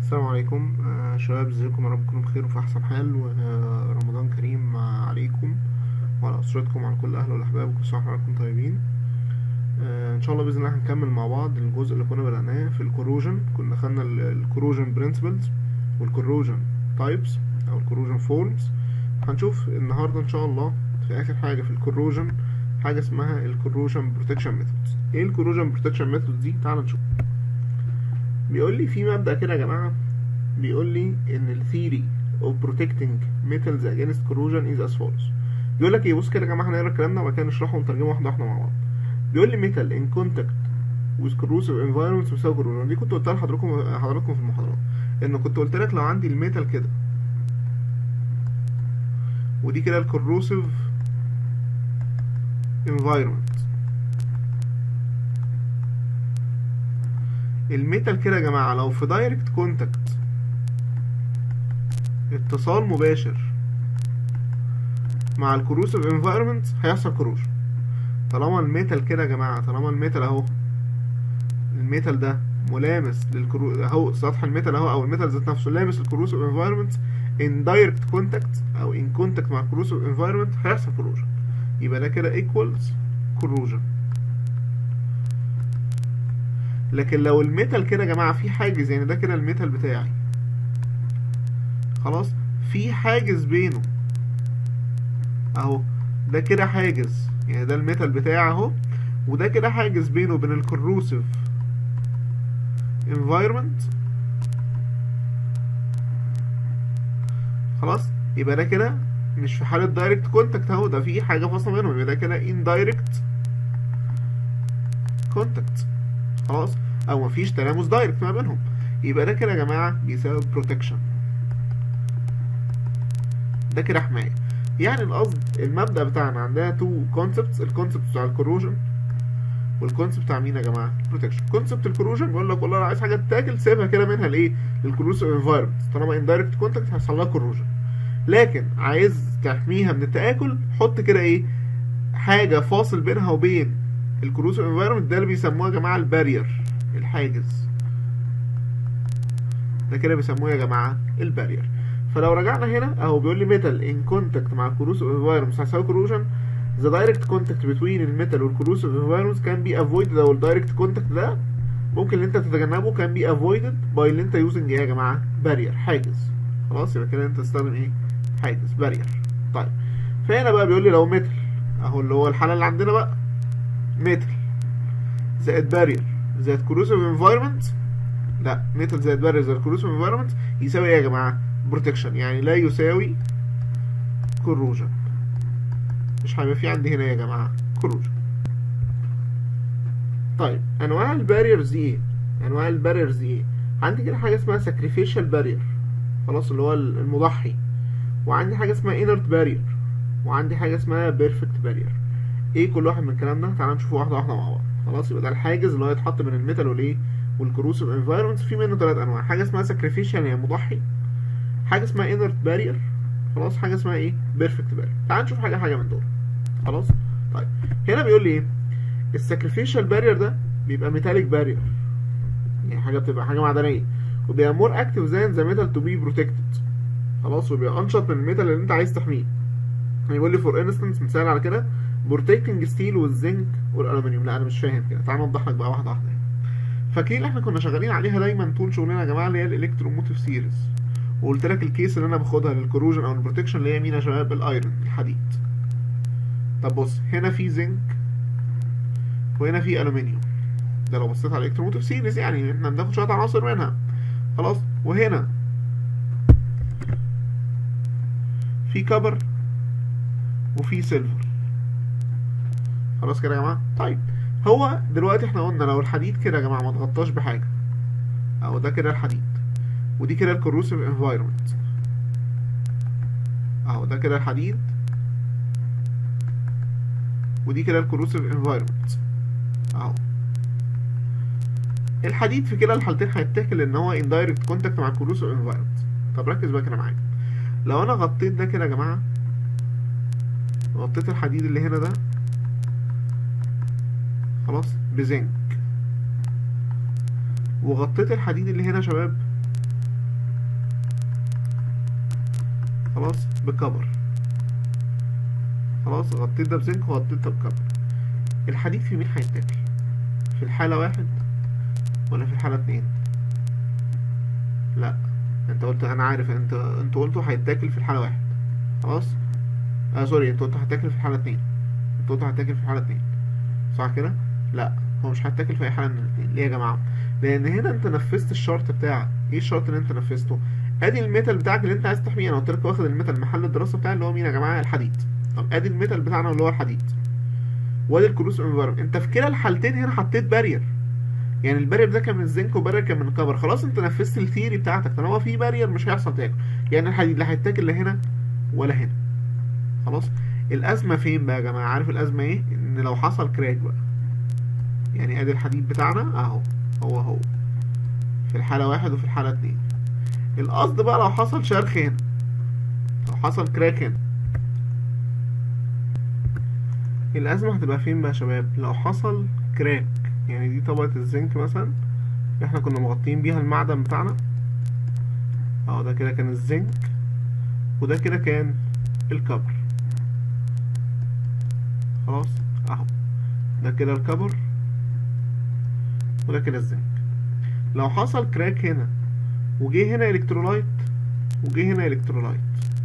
السلام عليكم آه شباب ازيكم يا رب تكونوا بخير وفي احسن حال ورمضان كريم عليكم وعلى اسرتكم وعلى كل اهل والاحباب وكل سنه وحضراتكم طيبين آه ان شاء الله باذن الله هنكمل مع بعض الجزء اللي كنا بدأناه في الكوروجن كنا خدنا الكوروجن برنسبلز والكوروجن تايبس او الكوروجن فورمز هنشوف النهارده ان شاء الله في اخر حاجه في الكوروجن حاجه اسمها الكوروجن بروتكشن ميثودز ايه الكوروجن بروتكشن ميثودز دي تعال نشوف بيقول لي في مبدأ كده يا جماعة بيقول لي ان الثيري of protecting metals against corrosion is as follows بيقول لك ايه بص كده يا جماعة هنقرا الكلام ده وبعد كده نشرحه ونترجمه واحدة واحدة مع بعض بيقول لي metal in contact with corrosive environments بيساوي corrosion دي كنت قلتها لحضراتكم حضراتكم في المحاضرات ان كنت قلت لك لو عندي الميتال كده ودي كده الكوروسيف environment الميتال كده يا جماعة لو في دايركت كونتاكت اتصال مباشر مع الكروسيف انفايرمنت هيحصل كروجن طالما الميتال كده يا جماعة طالما الميتال اهو الميتال ده ملامس للكرو اهو سطح الميتال اهو او الميتال ذات نفسه لامس الكروسيف انفايرمنت ان دايركت كونتاكت او ان كونتاكت مع الكروسيف انفايرمنت هيحصل كروجن يبقى ده كده ايكوالز كروجن لكن لو الميتال كده يا جماعه في حاجز يعني ده كده الميتال بتاعي خلاص في حاجز بينه اهو ده كده حاجز يعني ده الميتال بتاعي اهو وده كده حاجز بينه وبين الكروسيف environment خلاص يبقى ده كده مش في حالة دايركت كونتاكت اهو ده في حاجة فاصلة بينهم يبقى ده كده indirect contact خلاص او مفيش تلامس دايركت ما بينهم يبقى ده كده يا جماعه بيساوي بروتكشن ده كده حمايه يعني القصد المبدا بتاعنا عندنا تو كونسبتس الكونسبت بتاع الكروجن والكونسبت بتاع مين يا جماعه بروتكشن كونسبت الكروجن بيقول لك والله لو عايز حاجه تتاكل سيبها كده منها لايه للكروسيف انفايرمنت طالما اندايركت كونتاكت هيحصل لها كروجن لكن عايز تحميها من التاكل حط كده ايه حاجه فاصل بينها وبين الكروسيف انفايرمنت ده اللي بيسموه يا جماعه البارير الحاجز ده كده بيسموه يا جماعه البارير فلو رجعنا هنا اهو بيقول لي ميتال ان كونتاكت مع الكروسيف انفايرمنت هيساوي كروجن ذا دايركت كونتاكت بتوين الميتال والكروسيف انفايرمنت كان بي افويدد او الدايركت كونتاكت ده ممكن ان انت تتجنبه كان بي افويدد باي اللي انت يوزنج ايه يا جماعه بارير حاجز خلاص يبقى كده انت تستخدم ايه حاجز بارير طيب فهنا بقى بيقول لي لو ميتال اهو اللي هو الحاله اللي عندنا بقى ميتال زائد بارير زائد كروسيف انفايرمنت لا ميتال زائد بارير زائد كروسيف انفايرمنت يساوي ايه يا جماعه بروتكشن يعني لا يساوي كروجن مش هيبقى في عندي هنا يا جماعه كروجن طيب انواع الباريرز دي ايه انواع الباريرز دي ايه عندي كده حاجه اسمها ساكريفيشال بارير خلاص اللي هو المضحي وعندي حاجه اسمها انرت بارير وعندي حاجه اسمها بيرفكت بارير ايه كل واحد من الكلام ده تعالى نشوفه واحده واحده مع بعض خلاص يبقى ده الحاجز اللي هو يتحط بين الميتال والايه والكروسيف انفايرمنتس في منه ثلاث انواع حاجه اسمها ساكريفيشال يعني مضحي حاجه اسمها انرت بارير خلاص حاجه اسمها ايه بيرفكت بارير تعال نشوف حاجه حاجه من دول خلاص طيب هنا بيقول لي ايه الساكريفيشال بارير ده بيبقى ميتاليك بارير يعني حاجه بتبقى حاجه معدنيه وبيبقى مور اكتف زان ذا ميتال تو بي بروتكتد خلاص وبيبقى انشط من الميتال اللي انت عايز تحميه يقول لي فور انستنس مثال على كده بروتكتنج ستيل والزنك والالومنيوم لا انا مش فاهم كده تعال نوضح لك بقى واحده واحده فاكرين احنا كنا شغالين عليها دايما طول شغلنا يا جماعه اللي هي الالكتروموتيف سيريز وقلت لك الكيس اللي انا باخدها للكروجن او البروتكشن اللي هي مين يا شباب الايرون الحديد طب بص هنا في زنك وهنا في الومنيوم ده لو بصيت على الالكتروموتيف سيريز يعني احنا بناخد شويه عناصر منها خلاص وهنا في كبر وفي سيلفر خلاص كده يا جماعه طيب هو دلوقتي احنا قلنا لو الحديد كده يا جماعه ما اتغطاش بحاجه اهو ده كده الحديد ودي كده الكروسيف انفايرمنت اهو ده كده الحديد ودي كده الكروسيف انفايرمنت اهو الحديد في كلا الحالتين هيتاكل ان هو اندايركت كونتاكت مع الكروسيف انفايرمنت طب ركز بقى كده معايا لو انا غطيت ده كده يا جماعه غطيت الحديد اللي هنا ده خلاص بزنك وغطيت الحديد اللي هنا يا شباب خلاص بكبر خلاص غطيت ده بزنك وغطيت ده بكبر الحديد في مين هيتاكل في الحالة واحد ولا في الحالة اتنين لا انت قلت انا عارف انت انت قلتوا هيتاكل في الحالة واحد خلاص اه سوري انت قلت هيتاكل في الحالة اتنين انت قلت هيتاكل في الحالة اتنين صح كده لا هو مش هيتاكل في اي حالة من الاتنين ليه يا جماعة لان هنا انت نفذت الشرط بتاعك ايه الشرط اللي انت نفذته ادي الميتال بتاعك اللي انت عايز تحميه انا قلت لك واخد الميتال محل الدراسة بتاعي اللي هو مين يا جماعة الحديد طب ادي الميتال بتاعنا اللي هو الحديد وادي الكروس انفيرمنت انت في كلا الحالتين هنا حطيت بارير يعني البارير ده كان من الزنك وبارير كان من الكبر خلاص انت نفذت الثيري بتاعتك طالما في بارير مش هيحصل تاكل يعني الحديد لا هيتاكل لا هنا ولا هنا خلاص الازمه فين بقى يا جماعه عارف الازمه ايه ان لو حصل كراك بقى يعني ادي الحديد بتاعنا اهو هو هو في الحاله واحد وفي الحاله اتنين القصد بقى لو حصل شرخ هنا لو حصل كراك هنا الأزمة هتبقى فين بقى يا شباب لو حصل كراك يعني دي طبقة الزنك مثلا اللي احنا كنا مغطيين بيها المعدن بتاعنا اهو ده كده كان الزنك وده كده كان الكبر خلاص اهو ده كده الكبر وده كده الزنك لو حصل كراك هنا وجه هنا الكترولايت وجه هنا الكترولايت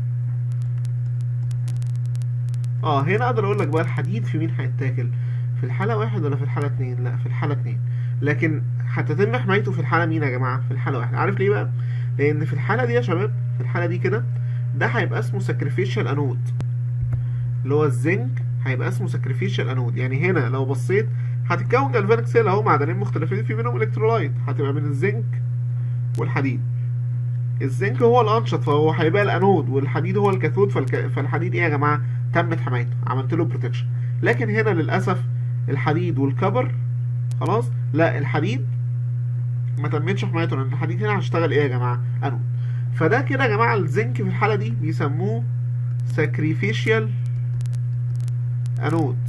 اه هنا اقدر اقول لك بقى الحديد في مين هيتاكل في الحالة واحد ولا في الحالة اتنين لا في الحالة اتنين لكن هتتم حمايته في الحالة مين يا جماعة في الحالة واحد عارف ليه بقى لان في الحالة دي يا شباب في الحالة دي كده ده هيبقى اسمه ساكريفيشال انود اللي هو الزنك هيبقى اسمه ساكريفيشال انود يعني هنا لو بصيت هتتكون جالفانيك سيل اهو معدنين مختلفين في بينهم الكترولايت هتبقى من الزنك والحديد الزنك هو الانشط فهو هيبقى الانود والحديد هو الكاثود فالك... فالحديد ايه يا جماعه تمت حمايته عملت له بروتكشن لكن هنا للاسف الحديد والكبر خلاص لا الحديد ما تمتش حمايته لان الحديد هنا هيشتغل ايه يا جماعه انود فده كده يا جماعه الزنك في الحاله دي بيسموه ساكريفيشال انود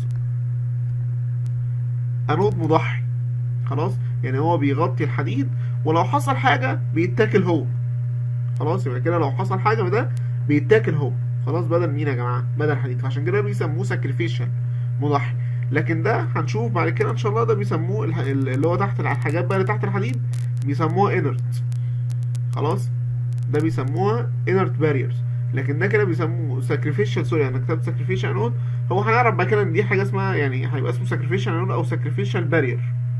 انود مضحي خلاص يعني هو بيغطي الحديد ولو حصل حاجه بيتاكل هو خلاص يبقى كده لو حصل حاجه ده بيتاكل هو خلاص بدل مين يا جماعه بدل حديد فعشان كده بيسموه ساكريفيشال مضحي لكن ده هنشوف بعد كده ان شاء الله ده بيسموه الح- اللي هو تحت الحاجات بقى اللي تحت الحديد بيسموها انرت خلاص ده بيسموها انرت باريرز لكن ده كده بيسموه ساكريفيشال سوري انا كتبت ساكريفيشال انود هو هنعرف بقى كده ان دي حاجه اسمها يعني هيبقى اسمه ساكريفيشال انود او ساكريفيشال بارير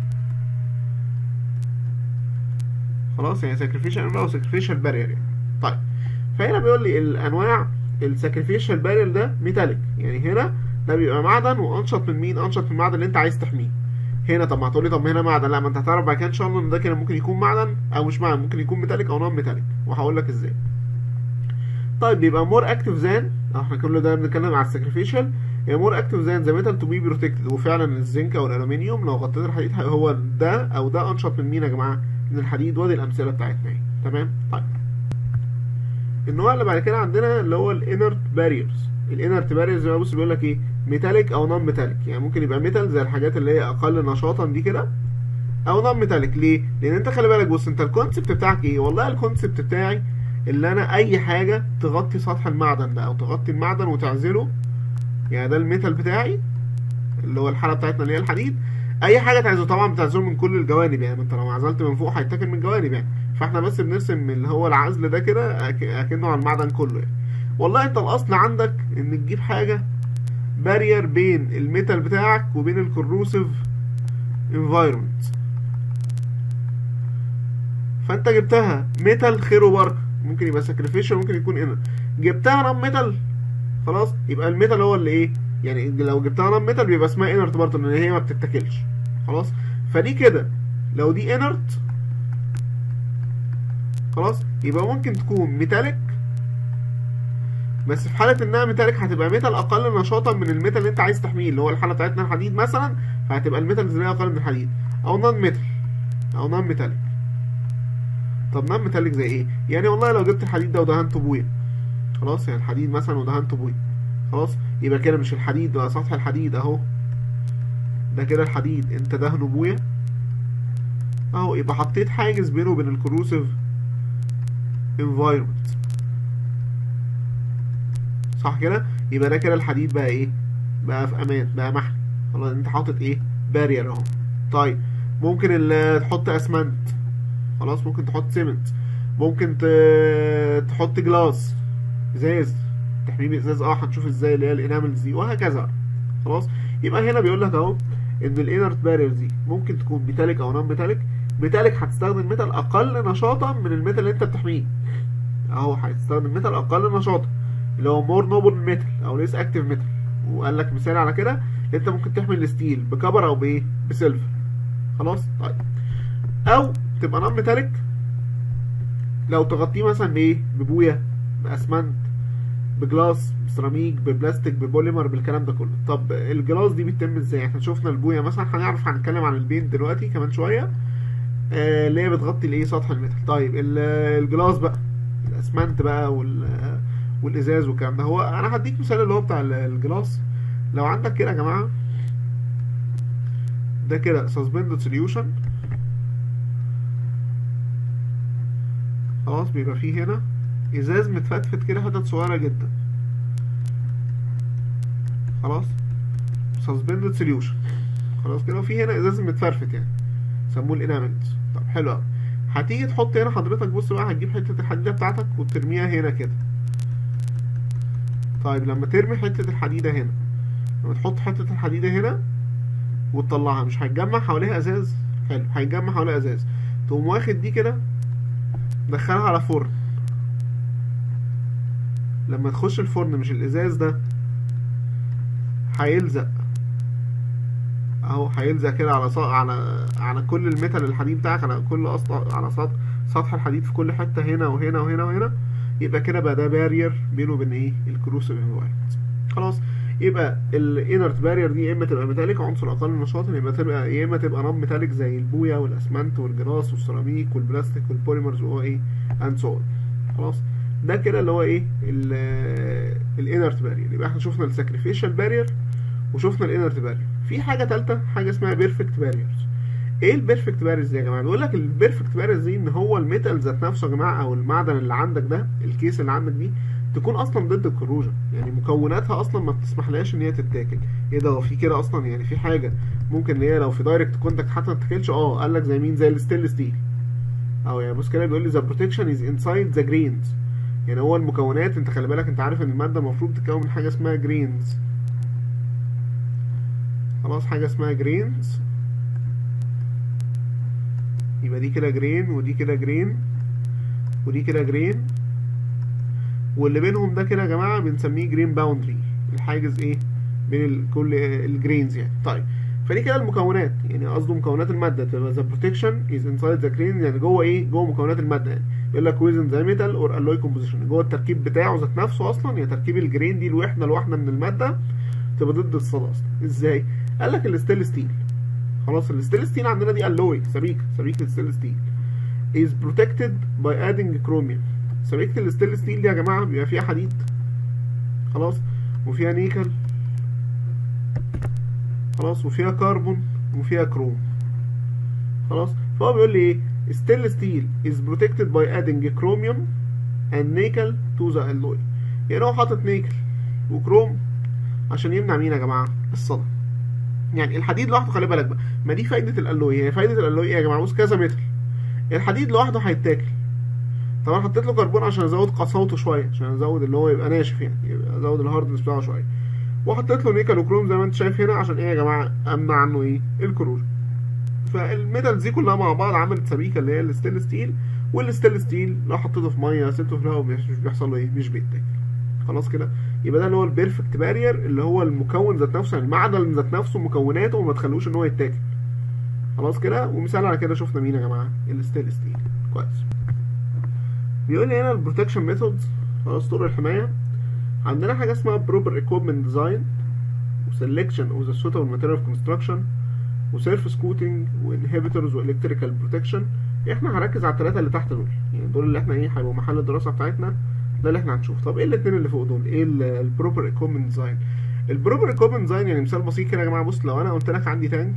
خلاص يعني ساكريفيشال انود او ساكريفيشال بارير يعني طيب فهنا بيقول لي الانواع الساكريفيشال بارير ده ميتاليك يعني هنا ده بيبقى معدن وانشط من مين انشط من المعدن اللي انت عايز تحميه هنا طب ما هتقولي طب ما هنا معدن لا ما انت هتعرف بعد كده ان شاء الله ان ده كده ممكن يكون معدن او مش معدن ممكن يكون ميتاليك او نون ميتاليك وهقول لك ازاي طيب بيبقى مور اكتف زان احنا كل ده بنتكلم على الساكريفيشال يعني مور اكتف زان ذا ميتال تو بي بروتكتد وفعلا الزنك او الالومنيوم لو غطيت الحديد هو ده او ده انشط من مين يا جماعه من الحديد وادي الامثله بتاعتنا اهي تمام طيب النوع اللي بعد كده عندنا اللي هو الانرت باريرز الانرت باريرز زي ما بص بيقول لك ايه ميتاليك او نون ميتاليك يعني ممكن يبقى ميتال زي الحاجات اللي هي اقل نشاطا دي كده او نون ميتاليك ليه لان انت خلي بالك بص انت الكونسبت بتاعك ايه والله الكونسبت بتاعي اللي انا اي حاجه تغطي سطح المعدن ده او تغطي المعدن وتعزله يعني ده الميتال بتاعي اللي هو الحاله بتاعتنا اللي هي الحديد اي حاجه تعزله طبعا بتعزله من كل الجوانب يعني انت لو عزلت من فوق هيتاكل من الجوانب يعني فاحنا بس بنرسم اللي هو العزل ده كده أك- اكنه على المعدن كله يعني والله انت الاصل عندك ان تجيب حاجه بارير بين الميتال بتاعك وبين الكروسيف انفايرمنت فانت جبتها ميتال خير وبركه ممكن يبقى ساكريفيشال ممكن يكون انر جبتها نون ميتال خلاص يبقى الميتال هو اللي ايه يعني لو جبتها نون ميتال بيبقى اسمها انرت برضه لان هي ما بتتاكلش خلاص فدي كده لو دي انرت خلاص يبقى ممكن تكون ميتاليك بس في حالة انها ميتاليك هتبقى ميتال اقل نشاطا من الميتال اللي انت عايز تحميه اللي هو الحالة بتاعتنا الحديد مثلا فهتبقى الميتال اللي هي اقل من الحديد او نون ميتال او نون ميتاليك طب نون ميتاليك زي ايه يعني والله لو جبت الحديد ده ودهنته بويه خلاص يعني الحديد مثلا ودهنته بويه خلاص يبقى كده مش الحديد ده سطح الحديد اهو ده كده الحديد انت دهنه بويه اهو يبقى حطيت حاجز بينه وبين الكروسيف environment صح كده يبقى ده كده الحديد بقى ايه بقى في امان بقى محمي خلاص انت حاطط ايه بارير اهو طيب ممكن ال- تحط اسمنت خلاص ممكن تحط سيمنت ممكن ت- تحط جلاس ازاز تحميه بازاز اه هنشوف ازاي اللي هي الاناملز دي وهكذا خلاص يبقى هنا بيقول لك اهو ان الانرت بارير دي ممكن تكون ميتاليك او نون ميتاليك ميتاليك هتستخدم ميتال اقل نشاطا من الميتال اللي انت بتحميه اهو هتستخدم ميتال اقل نشاطا اللي هو مور نوبل ميتال او ليس اكتيف ميتال وقال لك مثال على كده ان انت ممكن تحمي الستيل بكبر او بايه بسيلفر خلاص طيب او تبقى نون ميتاليك لو تغطيه مثلا بايه ببويه باسمنت بجلاس بسيراميك ببلاستيك ببوليمر بالكلام ده كله طب الجلاس دي بتتم ازاي احنا شفنا البويه مثلا هنعرف هنتكلم عن البين دلوقتي كمان شويه آه، اللي هي بتغطي الايه سطح الميتال طيب ال- الجلاس بقى الاسمنت بقى وال والازاز والكلام ده هو انا هديك مثال اللي هو بتاع ال- الجلاس لو عندك كده يا جماعه ده كده suspended solution خلاص بيبقى فيه هنا ازاز متفتفت كده حتت صغيره جدا خلاص suspended solution خلاص كده وفي هنا ازاز متفرفت يعني سموه الاناملز طب حلو قوي هتيجي تحط هنا حضرتك بص بقى هتجيب حته الحديده بتاعتك وترميها هنا كده طيب لما ترمي حته الحديده هنا لما تحط حته الحديده هنا وتطلعها مش هيتجمع حواليها ازاز حلو هيتجمع حواليها ازاز تقوم واخد دي كده دخلها على فرن لما تخش الفرن مش الازاز ده هيلزق اهو هيلزق كده على ص... على على كل الميتال الحديد بتاعك على كل أسط... على سطح سطح الحديد في كل حته هنا وهنا وهنا وهنا يبقى كده بقى ده بارير بينه وبين ايه الكروسيف انفايرمنت خلاص يبقى الانرت بارير دي يا اما تبقى ميتاليك عنصر اقل نشاطا يبقى تبقى يا اما تبقى نون ميتاليك زي البويا والاسمنت والجراس والسيراميك والبلاستيك والبوليمرز وهو ايه اند سو خلاص ده كده اللي هو ايه الانرت بارير يبقى احنا شفنا الساكريفيشال بارير وشفنا الانرت بارير في حاجه ثالثه حاجه اسمها بيرفكت باريرز ايه البيرفكت باريرز دي يا جماعه بيقول لك البيرفكت باريرز دي ان هو الميتال ذات نفسه يا جماعه او المعدن اللي عندك ده الكيس اللي عندك دي تكون اصلا ضد الكروجن يعني مكوناتها اصلا ما بتسمحلهاش ان هي تتاكل ايه ده هو في كده اصلا يعني في حاجه ممكن ان هي لو في دايركت كونتاكت حتى ما تتاكلش اه قال لك زي مين زي الستيل ستيل او يعني بص كده بيقول لي ذا بروتكشن از انسايد ذا جرينز يعني هو المكونات انت خلي بالك انت عارف ان الماده المفروض تتكون من حاجه اسمها جرينز خلاص حاجه اسمها جرينز يبقى دي كده جرين ودي كده جرين ودي كده جرين واللي بينهم ده كده يا جماعه بنسميه جرين باوندري الحاجز ايه بين ال- كل الجرينز يعني طيب فدي كده المكونات يعني قصده مكونات الماده تبقى ذا بروتكشن از انسايد ذا جرين يعني جوه ايه جوه مكونات الماده يعني يقول لك ويزن ذا ميتال اور الوي كومبوزيشن جوه التركيب بتاعه ذات نفسه اصلا يعني تركيب الجرين دي الوحده الواحده من الماده تبقى ضد الصدى اصلا ازاي قال لك الستيل ستيل خلاص الستيل ستيل عندنا دي الوي سبيكه سبيكه الستيل ستيل is protected by adding chromium سبيكه الستيل ستيل دي يا جماعه بيبقى فيها حديد خلاص وفيها نيكل خلاص وفيها كربون وفيها كروم خلاص فهو بيقول لي ايه ستيل ستيل is protected by adding chromium and nickel to the alloy يعني هو حاطط نيكل وكروم عشان يمنع مين يا جماعه الصدى يعني الحديد لوحده خلي بالك بقى ما دي فايده الالوي هي فايده الالوي ايه يا جماعه بص كذا متر الحديد لوحده هيتاكل طبعا حطيت له كربون عشان ازود قساوته شويه عشان ازود اللي هو يبقى ناشف يعني يبقى ازود الهاردنس بتاعه شويه وحطيت له نيكل وكروم زي ما انت شايف هنا عشان ايه يا جماعه امنع عنه ايه الكروجن فالميتالز دي كلها مع بعض عملت سبيكه اللي هي الستيل ستيل والستيل ستيل لو حطيته في ميه سبته في الهواء مش بيحصل له ايه مش بيتاكل خلاص كده يبقى ده اللي هو البيرفكت بارير اللي هو المكون ذات نفسه يعني المعدن ذات نفسه مكوناته وما تخلوش ان هو يتاكل خلاص كده ومثال على كده شفنا مين يا جماعه الستيل ستيل كويس بيقول لي هنا البروتكشن ميثودز خلاص طرق الحمايه عندنا حاجه اسمها بروبر equipment ديزاين وسelection of the suitable material of construction وسيرفس كوتنج وانهبيتورز والكتريكال بروتكشن احنا هنركز على الثلاثه اللي تحت دول يعني دول اللي احنا ايه هيبقوا محل الدراسه بتاعتنا ده اللي احنا هنشوف طب ايه الاثنين اللي فوق دول ايه البروبر equipment ديزاين البروبر equipment ديزاين يعني مثال بسيط كده يا جماعه بص لو انا قلت لك عندي تانك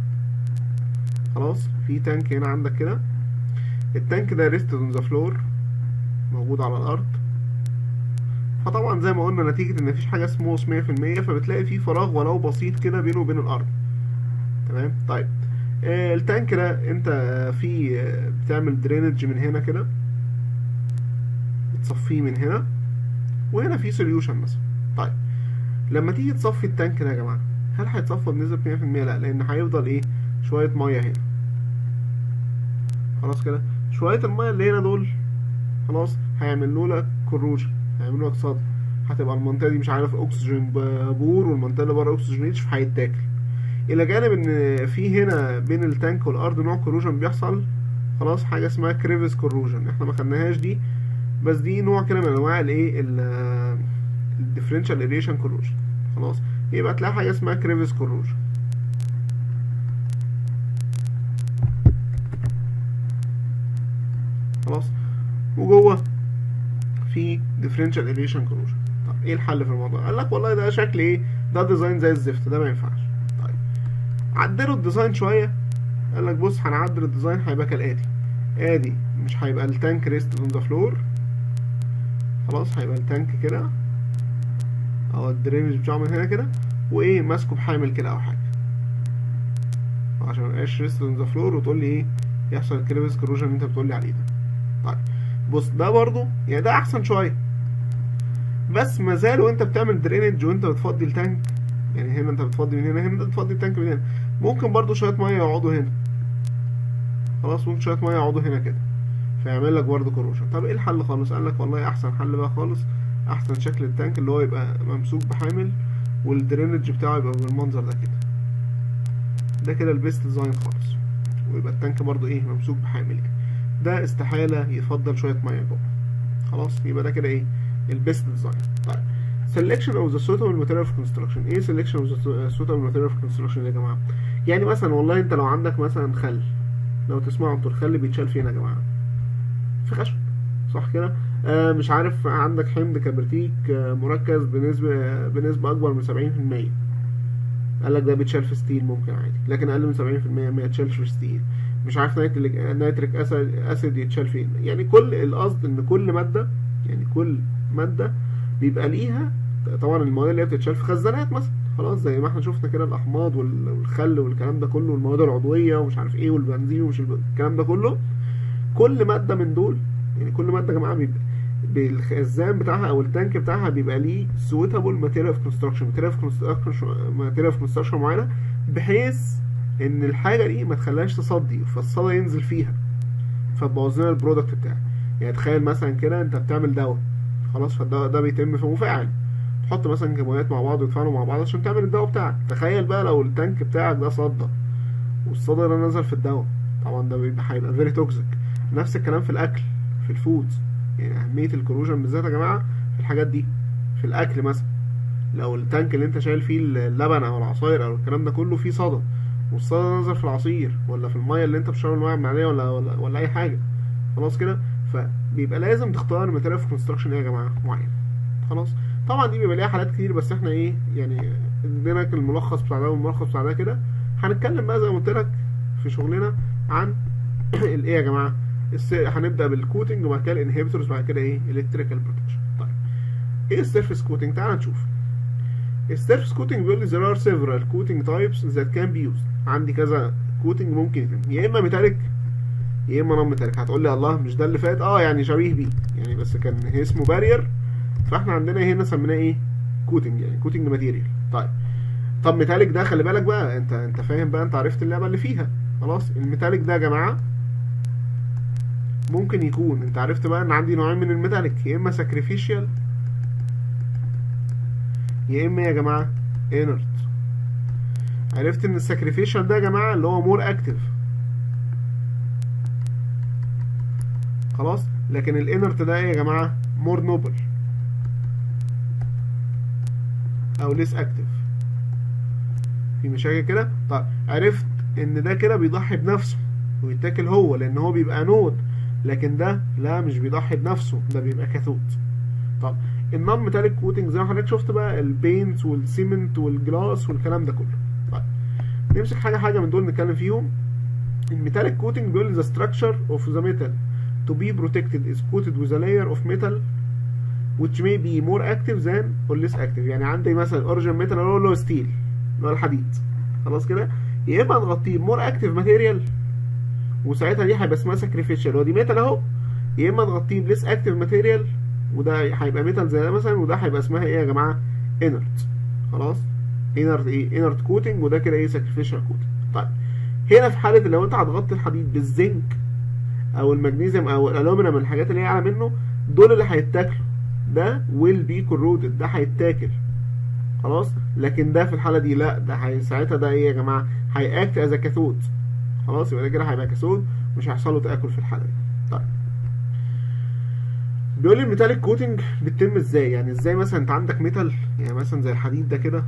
خلاص في تانك هنا عندك كده التانك ده ريستد اون ذا فلور موجود على الارض فطبعا زي ما قلنا نتيجة ان مفيش حاجة سموث 100% فبتلاقي فيه فراغ ولو بسيط كده بينه وبين الارض تمام طيب آه التانك ده انت في آه بتعمل درينج من هنا كده بتصفيه من هنا وهنا في سوليوشن مثلا طيب لما تيجي تصفي التانك ده يا جماعه هل هيتصفى بنسبة 100% لا لان هيفضل ايه شوية مية هنا خلاص كده شوية المية اللي هنا دول خلاص هيعملوا لك كروجن هيعملوا لك صدى هتبقى المنطقة دي مش عارف اكسجين بور والمنطقة اللي بره اكسجينيتش فهيتاكل الى جانب ان في هنا بين التانك والارض نوع كروجن بيحصل خلاص حاجة اسمها كريفس كروجن احنا ما خدناهاش دي بس دي نوع كده من انواع الايه الديفرنشال اريشن كروجن خلاص يبقى تلاقي حاجه اسمها كريفس كروجن خلاص وجوه في ديفرنشال اريشن كروجن طب ايه الحل في الموضوع قال لك والله ده شكل ايه ده ديزاين زي الزفت ده ما ينفعش طيب عدلوا الديزاين شويه قال لك بص هنعدل الديزاين هيبقى كالاتي ادي مش هيبقى التانك ريست اون ذا فلور خلاص هيبقى التانك كده او الدرينج بتاعه من هنا كده وايه ماسكه بحامل كده او حاجه عشان ميبقاش ريست اون ذا فلور وتقول لي ايه يحصل الكريفس كروجن اللي انت بتقول لي عليه ده طيب بص ده برضو يعني ده احسن شويه بس ما زال وانت بتعمل درينج وانت بتفضي التانك يعني هنا انت بتفضي من هنا هنا انت بتفضي التانك من هنا ممكن برضو شويه ميه يقعدوا هنا خلاص ممكن شويه ميه يقعدوا هنا كده فيعمل لك برضه كروشن طب ايه الحل خالص قال لك والله احسن حل بقى خالص احسن شكل التانك اللي هو يبقى ممسوك بحامل والدرينج بتاعه يبقى بالمنظر ده كده ده كده البيست ديزاين خالص ويبقى التانك برضه ايه ممسوك بحامل يعني ده استحالة يفضل شوية مية جوه خلاص يبقى ده كده ايه البيست ديزاين طيب selection of the suitable material of construction ايه selection of the suitable material of construction يا جماعة يعني مثلا والله انت لو عندك مثلا خل لو تسمعوا انتوا الخل بيتشال فين يا جماعة في خشب صح كده آه مش عارف عندك حمض كبريتيك آه مركز بنسبة بنسبة أكبر من سبعين في المية قال لك ده بيتشال في ستيل ممكن عادي لكن أقل من سبعين في المية ما يتشالش في ستيل مش عارف نيتريك نيتريك أسيد أسيد يتشال فين يعني كل القصد إن كل مادة يعني كل مادة بيبقى ليها طبعا المواد اللي هي بتتشال في خزانات مثلا خلاص زي ما احنا شفنا كده الأحماض والخل والكلام ده كله والمواد العضوية ومش عارف ايه والبنزين ومش الكلام ده كله كل مادة من دول يعني كل مادة يا جماعة بيبقى بالخزان بتاعها او التانك بتاعها بيبقى ليه سويتابل ماتيريال اوف كونستراكشن ماتيريال اوف كونستراكشن معينة بحيث ان الحاجة دي ما تخليهاش تصدي فالصدى ينزل فيها فتبوظ لنا البرودكت بتاعك يعني تخيل مثلا كده انت بتعمل دواء خلاص فالدواء ده بيتم في مفاعل تحط مثلا كيماويات مع بعض ويتفاعلوا مع بعض عشان تعمل الدواء بتاعك تخيل بقى لو التانك بتاعك ده صدى والصدى ده نزل في الدواء طبعا ده بيبقى هيبقى فيري توكسيك نفس الكلام في الاكل في الفودز يعني اهميه الكروجن بالذات يا جماعه في الحاجات دي في الاكل مثلا لو التانك اللي انت شايل فيه اللبن او العصاير او الكلام ده كله فيه صدى والصدى نزل في العصير ولا في الميه اللي انت بتشرب الميه من عليها ولا, ولا ولا اي حاجه خلاص كده فبيبقى لازم تختار ماتيريال في كونستراكشن ايه يا جماعه معين خلاص طبعا دي بيبقى ليها حالات كتير بس احنا ايه يعني ادينا الملخص بتاع ده والملخص بتاع ده كده هنتكلم بقى زي ما قلت لك في شغلنا عن الايه يا جماعه هنبدا بالكوتنج وبعد كده الانهبيتورز وبعد كده ايه الكتريكال بروتكشن طيب ايه السيرفيس كوتنج تعال نشوف السيرفيس كوتنج بيقول لي there are several coating types that can be used عندي كذا كوتنج ممكن يتم يا اما ميتاليك يا اما نون ميتاليك هتقول لي الله مش ده اللي فات اه يعني شبيه بيه يعني بس كان اسمه بارير فاحنا عندنا هنا سميناه ايه كوتنج يعني كوتنج ماتيريال طيب طب ميتاليك ده خلي بالك بقى انت انت فاهم بقى انت عرفت اللعبه اللي فيها خلاص الميتاليك ده يا جماعه ممكن يكون انت عرفت بقى ان عندي نوعين من الميتاليك يا اما ساكريفيشال يا اما يا جماعه انرت عرفت ان الساكريفيشال ده يا جماعه اللي هو مور اكتف خلاص لكن الانرت ده ايه يا جماعه مور نوبل او ليس اكتف في مشاكل كده طيب عرفت ان ده كده بيضحي بنفسه ويتاكل هو لان هو بيبقى نود لكن ده لا مش بيضحي بنفسه ده بيبقى كاثود طب النون ميتاليك كوتنج زي ما حضرتك شفت بقى البينت والسيمنت والجلاس والكلام ده كله طيب نمسك حاجه حاجه من دول نتكلم فيهم الميتاليك كوتنج بيقول the structure of the metal to be protected is coated with a layer of metal which may be more active than or less active يعني عندي مثلا اوريجين ميتال اللي هو ستيل اللي هو الحديد خلاص كده يا اما نغطيه بمور اكتيف ماتيريال وساعتها دي هيبقى اسمها ساكريفيشال هو دي ميتال اهو يا اما نغطيه بليس اكتيف ماتيريال وده هيبقى ميتال زي ده مثلا وده هيبقى اسمها ايه يا جماعه انرت خلاص انرت ايه انرت كوتنج وده كده ايه ساكريفيشال كوتنج طيب هنا في حاله لو انت هتغطي الحديد بالزنك او المغنيسيوم او الالومنيوم الحاجات اللي هي اعلى منه دول اللي هيتاكلوا ده ويل بي كورودد ده هيتاكل خلاص لكن ده في الحاله دي لا ده هي ساعتها ده ايه يا جماعه هيأكت از كاثود خلاص يبقى ده كده هيبقى كاثود مش هيحصل له تاكل في الحاله دي طيب بيقول لي الميتاليك كوتنج بتتم ازاي يعني ازاي مثلا انت عندك ميتال يعني مثلا زي الحديد ده كده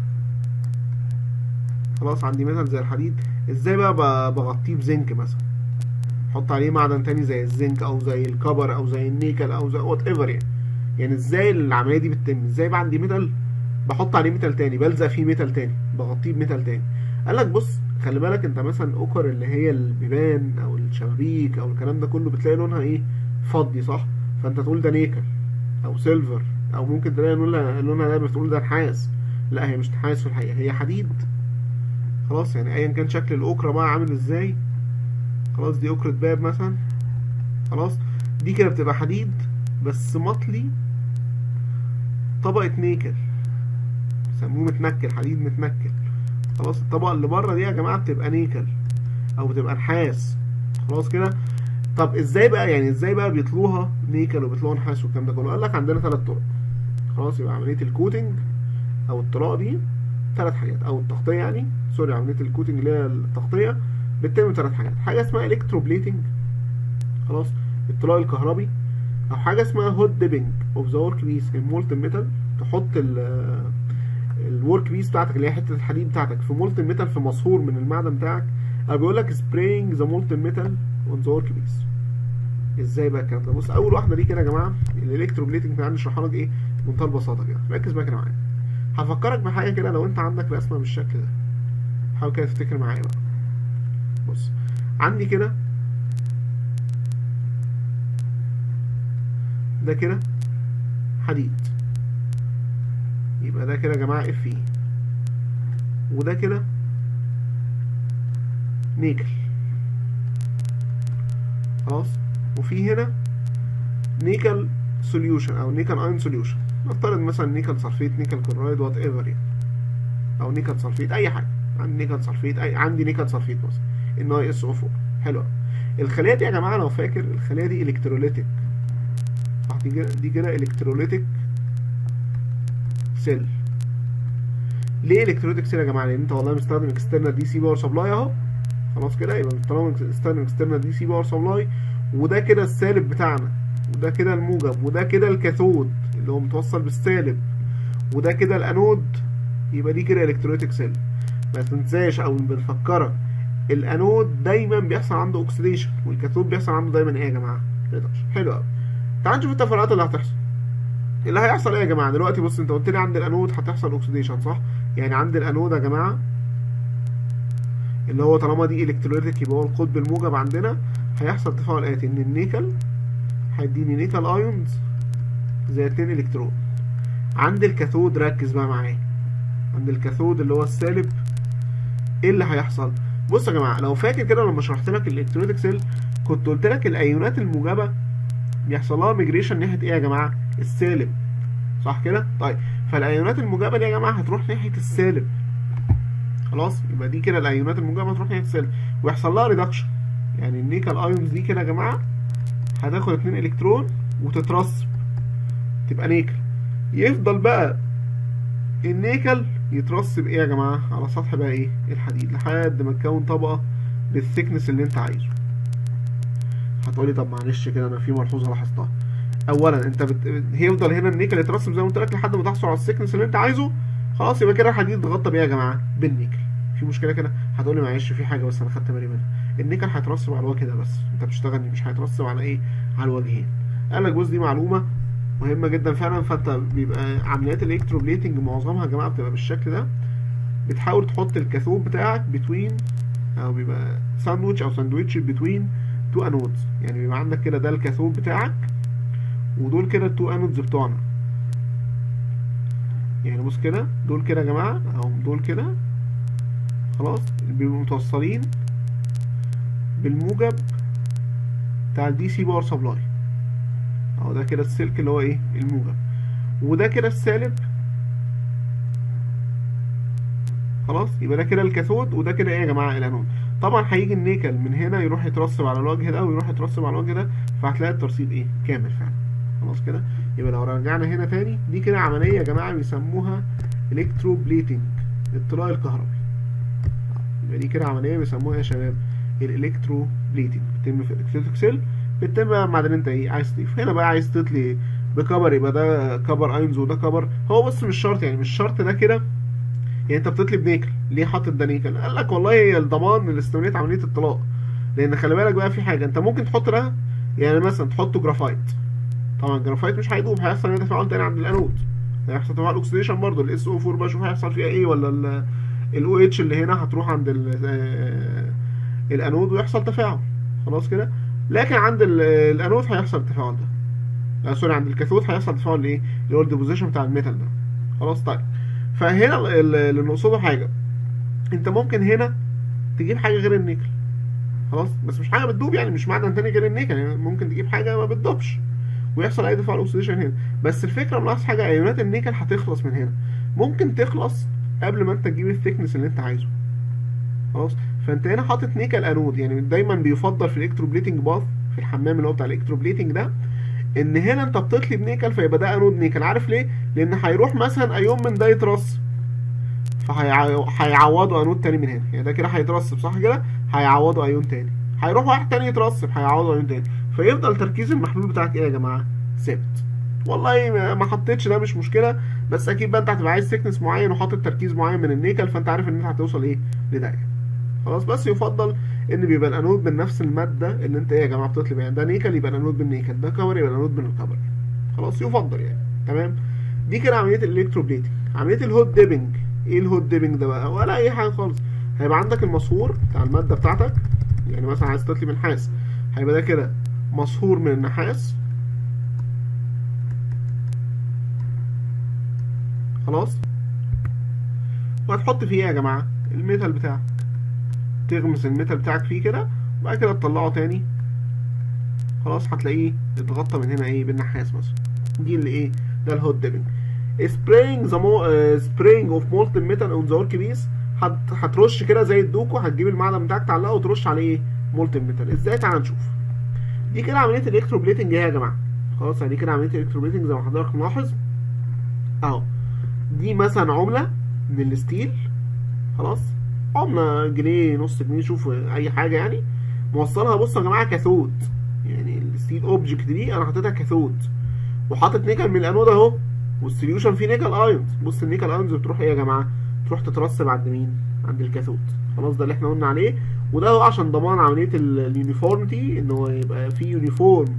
خلاص عندي ميتال زي الحديد ازاي بقى بغطيه بزنك مثلا احط عليه معدن تاني زي الزنك او زي الكبر او زي النيكل او زي وات ايفر يعني يعني ازاي العمليه دي بتتم ازاي بقى عندي ميتال بحط عليه ميتال تاني بلزق فيه ميتال تاني بغطيه بميتال تاني قال لك بص خلي بالك انت مثلا اوكر اللي هي البيبان او الشبابيك او الكلام ده كله بتلاقي لونها ايه فضي صح فانت تقول ده نيكل او سيلفر او ممكن تلاقي لونها لونها ده بتقول ده نحاس لا هي مش نحاس في الحقيقه هي حديد خلاص يعني ايا كان شكل الاوكرة بقى عامل ازاي خلاص دي اوكرة باب مثلا خلاص دي كده بتبقى حديد بس مطلي طبقة نيكل سموه متنكل حديد متنكل خلاص الطبقة اللي بره دي يا جماعة بتبقى نيكل او بتبقى نحاس خلاص كده طب ازاي بقى يعني ازاي بقى بيطلوها نيكل وبيطلوها نحاس والكلام ده كله قال لك عندنا ثلاث طرق خلاص يبقى عملية الكوتنج او الطلاء دي ثلاث حاجات او التغطية يعني سوري عملية الكوتنج اللي هي التغطية بتتم ثلاث حاجات حاجة اسمها الكتروبليتنج خلاص الطلاء الكهربي او حاجة اسمها هوت ديبنج اوف ذا ورك بيس المولتن ميتال تحط ال الورك بيس بتاعتك اللي هي حته الحديد بتاعتك في مولتن ميتال في مصهور من المعدن بتاعك او بيقول لك سبرينج ذا مولتن ميتال اون ذا ورك بيس ازاي بقى الكلام ده بص اول واحده دي كده يا جماعه الالكتروبليتنج تعالى نشرحها لك ايه بمنتهى البساطه كده ركز بقى كده معايا هفكرك بحاجه كده لو انت عندك رسمه بالشكل ده حاول كده تفتكر معايا بقى بص عندي كده ده كده حديد يبقى ده كده يا جماعه اف اي وده كده نيكل خلاص وفي هنا نيكل سوليوشن او نيكل اين سوليوشن نفترض مثلا نيكل صلفيت نيكل كلورايد وات ايفر يعني او نيكل صلفيت اي حاجه عندي نيكل صلفيت اي عندي نيكل صلفيت مثلا ان اي اس او 4 حلو الخليه دي يا جماعه لو فاكر الخليه دي الكتروليتيك صح دي كده دي كده الكتروليتيك سيل ليه الكتروليتيك سيل يا جماعه لان انت والله مستخدم اكسترنال دي سي باور سبلاي اهو خلاص كده يبقى طالما مستخدم اكسترنال دي سي باور سبلاي وده كده السالب بتاعنا وده كده الموجب وده كده الكاثود اللي هو متوصل بالسالب وده كده الانود يبقى دي كده الكتروليتيك سيل ما تنساش او بنفكرك الانود دايما بيحصل عنده اوكسيديشن والكاثود بيحصل عنده دايما ايه يا جماعه حلو قوي تعال نشوف التفاعلات اللي هتحصل اللي هيحصل ايه يا جماعه دلوقتي بص انت قلت لي عند الانود هتحصل اوكسيديشن صح يعني عند الانود يا جماعه اللي هو طالما دي الكتروليتيك يبقى هو القطب الموجب عندنا هيحصل تفاعل اتي ان النيكل هيديني نيكل ايونز زي 2 الكترون عند الكاثود ركز بقى معايا عند الكاثود اللي هو السالب ايه اللي هيحصل بص يا جماعه لو فاكر كده لما شرحت لك الالكتروليتيك سيل كنت قلت لك الايونات الموجبه بيحصل لها ميجريشن ناحيه ايه يا جماعه السالب صح كده طيب فالايونات الموجبه دي يا جماعه هتروح ناحيه السالب خلاص يبقى دي كده الايونات الموجبه هتروح ناحيه السالب ويحصل لها ريدكشن يعني النيكل ايونز دي كده يا جماعه هتاخد 2 الكترون وتترسب تبقى نيكل يفضل بقى النيكل يترسب ايه يا جماعه على سطح بقى ايه الحديد لحد ما تكون طبقه بالثيكنس اللي انت عايزه هتقولي طب معلش كده انا في ملحوظه لاحظتها اولا انت بت... هيفضل هنا النيكل يترسب زي ما قلت لك لحد ما تحصل على الثيكنس اللي انت عايزه خلاص يبقى كده الحديد اتغطى بايه يا جماعه بالنيكل في مشكله كده هتقولي معلش في حاجه بس انا خدت بالي منها النيكل هيترسب على الوجه ده بس انت بتشتغل مش هيترسب على ايه على الوجهين قال لك بص دي معلومه مهمه جدا فعلا فانت بيبقى عمليات الالكتروبليتنج معظمها يا جماعه بتبقى بالشكل ده بتحاول تحط الكاثود بتاعك بتوين او بيبقى ساندويتش او ساندويتش بتوين تو انودز يعني بيبقى عندك كده ده الكاثود بتاعك ودول كده التو انودز بتوعنا يعني بص كده دول كده يا جماعه اهو دول كده خلاص بيبقوا متوصلين بالموجب بتاع الدي سي باور سبلاي اهو ده كده السلك اللي هو ايه الموجب وده كده السالب خلاص يبقى ده كده الكاثود وده كده ايه يا جماعه الانود طبعا هيجي النيكل من هنا يروح يترسب على الوجه ده ويروح يترسب على الوجه ده فهتلاقي الترسيب ايه كامل فعلا خلاص كده يبقى لو رجعنا هنا تاني دي كده عمليه يا جماعه بيسموها الكترو بليتنج الطلاء الكهربي يبقى دي كده عمليه بيسموها يا شباب الالكترو بليتنج بتتم في الاكسيتيك سيل بتتم بعد انت ايه عايز تضيف هنا بقى عايز تطلي بكبر يبقى ده كبر اينز وده كبر هو بس مش شرط يعني مش شرط ده كده يعني انت بتطلب نيكل ليه حاطط ده نيكل قال لك والله هي الضمان لاستمراريه عمليه الطلاق لان خلي بالك بقى في حاجه انت ممكن تحط ده يعني مثلا تحطه جرافايت طبعا الجرافايت مش هيدوب هيحصل هنا تفاعل تاني عند الانود هيحصل تفاعل اوكسيديشن برضه الاس او 4 بقى شوف هيحصل فيها ايه ولا الاو اتش اللي هنا هتروح عند الانود ويحصل تفاعل خلاص كده لكن عند الانود هيحصل التفاعل ده سوري عند الكاثود هيحصل تفاعل ايه اللي هو الديبوزيشن بتاع الميتال ده خلاص طيب فهنا اللي نقصده حاجه انت ممكن هنا تجيب حاجه غير النيكل خلاص بس مش حاجه بتدوب يعني مش معدن تاني غير النيكل يعني ممكن تجيب حاجه ما بتدوبش ويحصل اي تفاعل اوكسيديشن هنا بس الفكره ملاحظ حاجه ايونات النيكل هتخلص من هنا ممكن تخلص قبل ما انت تجيب الثيكنس اللي انت عايزه خلاص فانت هنا حاطط نيكل انود يعني دايما بيفضل في الالكتروبليتنج باث في الحمام اللي هو بتاع الالكتروبليتنج ده ان هنا انت بتطلب نيكل فيبقى ده انود نيكل عارف ليه لان هيروح مثلا ايون من ده يترص فهيعوضوا انود تاني من هنا يعني ده كده هيترسب صح كده هيعوضوا ايون تاني هيروح واحد تاني يترسب هيعوضوا ايون تاني فيفضل تركيز المحلول بتاعك ايه يا جماعه ثابت والله ما حطيتش ده مش مشكله بس اكيد بقى انت هتبقى عايز سكنس معين وحاطط تركيز معين من النيكل فانت عارف ان انت هتوصل ايه لده خلاص بس يفضل ان بيبقى الانود من نفس الماده اللي انت ايه يا جماعه بتطلب يعني ده نيكل يبقى الانود بالنيكل ده كبر يبقى الانود بالكبر خلاص يفضل يعني تمام دي كده عمليه الالكتروبليتنج عمليه الهوت ديبنج ايه الهوت ديبنج ده بقى ولا اي حاجه خالص هيبقى عندك المصهور بتاع الماده بتاعتك يعني مثلا عايز تطلب نحاس هيبقى ده كده مصهور من النحاس خلاص وهتحط فيه ايه يا جماعه الميتال بتاعك تغمس الميتال بتاعك فيه كده وبعد كده تطلعه تاني خلاص هتلاقيه اتغطى من هنا ايه بالنحاس مثلا دي اللي ايه ده الهوت ديبنج spraying the mo uh, spraying of molten metal on the workpiece هت هترش كده زي الدوكو هتجيب المعدن بتاعك تعلقه وترش عليه ايه molten metal ازاي تعال نشوف دي كده عمليه الالكتروبليتنج ايه يا جماعه خلاص دي كده عمليه الالكتروبليتنج زي ما حضرتك ملاحظ اهو دي مثلا عمله من الستيل خلاص عمله جنيه نص جنيه شوف اي حاجه يعني موصلها بصوا يا جماعه كاثود يعني الستيل اوبجكت دي انا حاططها كاثود وحاطط نيكل من الانود اهو والسوليوشن فيه نيكل ايونز بص النيكل ايونز بتروح ايه يا جماعه تروح تترسب عند مين عند الكاثود خلاص ده اللي احنا قلنا عليه وده هو عشان ضمان عمليه اليونيفورميتي ان هو يبقى في يونيفورم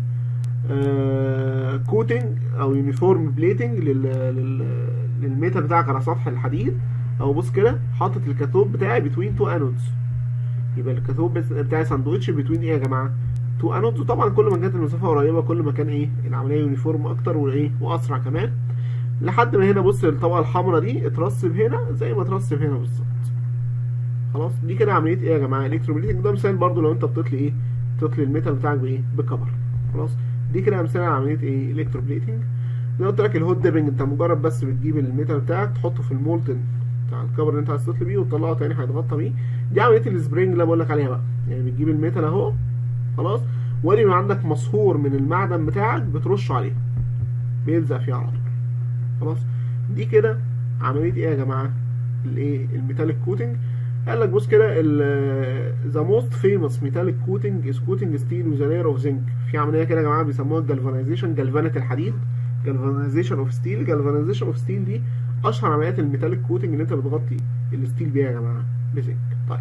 آه كوتنج او يونيفورم بليتنج لل لل للميتال بتاعك على سطح الحديد او بص كده حاطط الكاثود بتاعي بتوين تو انودز يبقى الكاثود بتاعي ساندوتش بتوين ايه يا جماعه تو انودز وطبعا كل ما كانت المسافه قريبه كل ما كان ايه العمليه يونيفورم اكتر وايه واسرع كمان لحد ما هنا بص الطبقه الحمراء دي اترسب هنا زي ما اترسب هنا بالظبط خلاص دي كده عمليه ايه يا جماعه الكتروبليتنج ده مثال برضو لو انت بتطلي ايه بتطلي الميتال بتاعك بايه بكبر خلاص دي كده امثله على عمليه ايه الكتروبليتنج زي ما قلت لك الهوت ديبنج انت مجرد بس بتجيب الميتال بتاعك تحطه في المولتن بتاع الكبر اللي انت عايز تطلي بيه وتطلعه تاني هيتغطى بيه دي عمليه السبرينج اللي بقول لك عليها بقى يعني بتجيب الميتال اهو خلاص وادي ما عندك مصهور من المعدن بتاعك بترشه عليه بيلزق فيه على طول خلاص دي كده عمليه ايه يا جماعه الايه الميتاليك كوتنج قال لك بص كده ذا موست فيموس ميتاليك كوتنج از كوتنج ستيل وذ لاير اوف زنك في عمليه كده يا جماعه بيسموها الجالفانيزيشن جلفنه الحديد جالفانيزيشن اوف ستيل جالفانيزيشن اوف ستيل دي اشهر عمليات الميتاليك كوتنج اللي انت بتغطي الستيل بيها يا جماعه بزنك طيب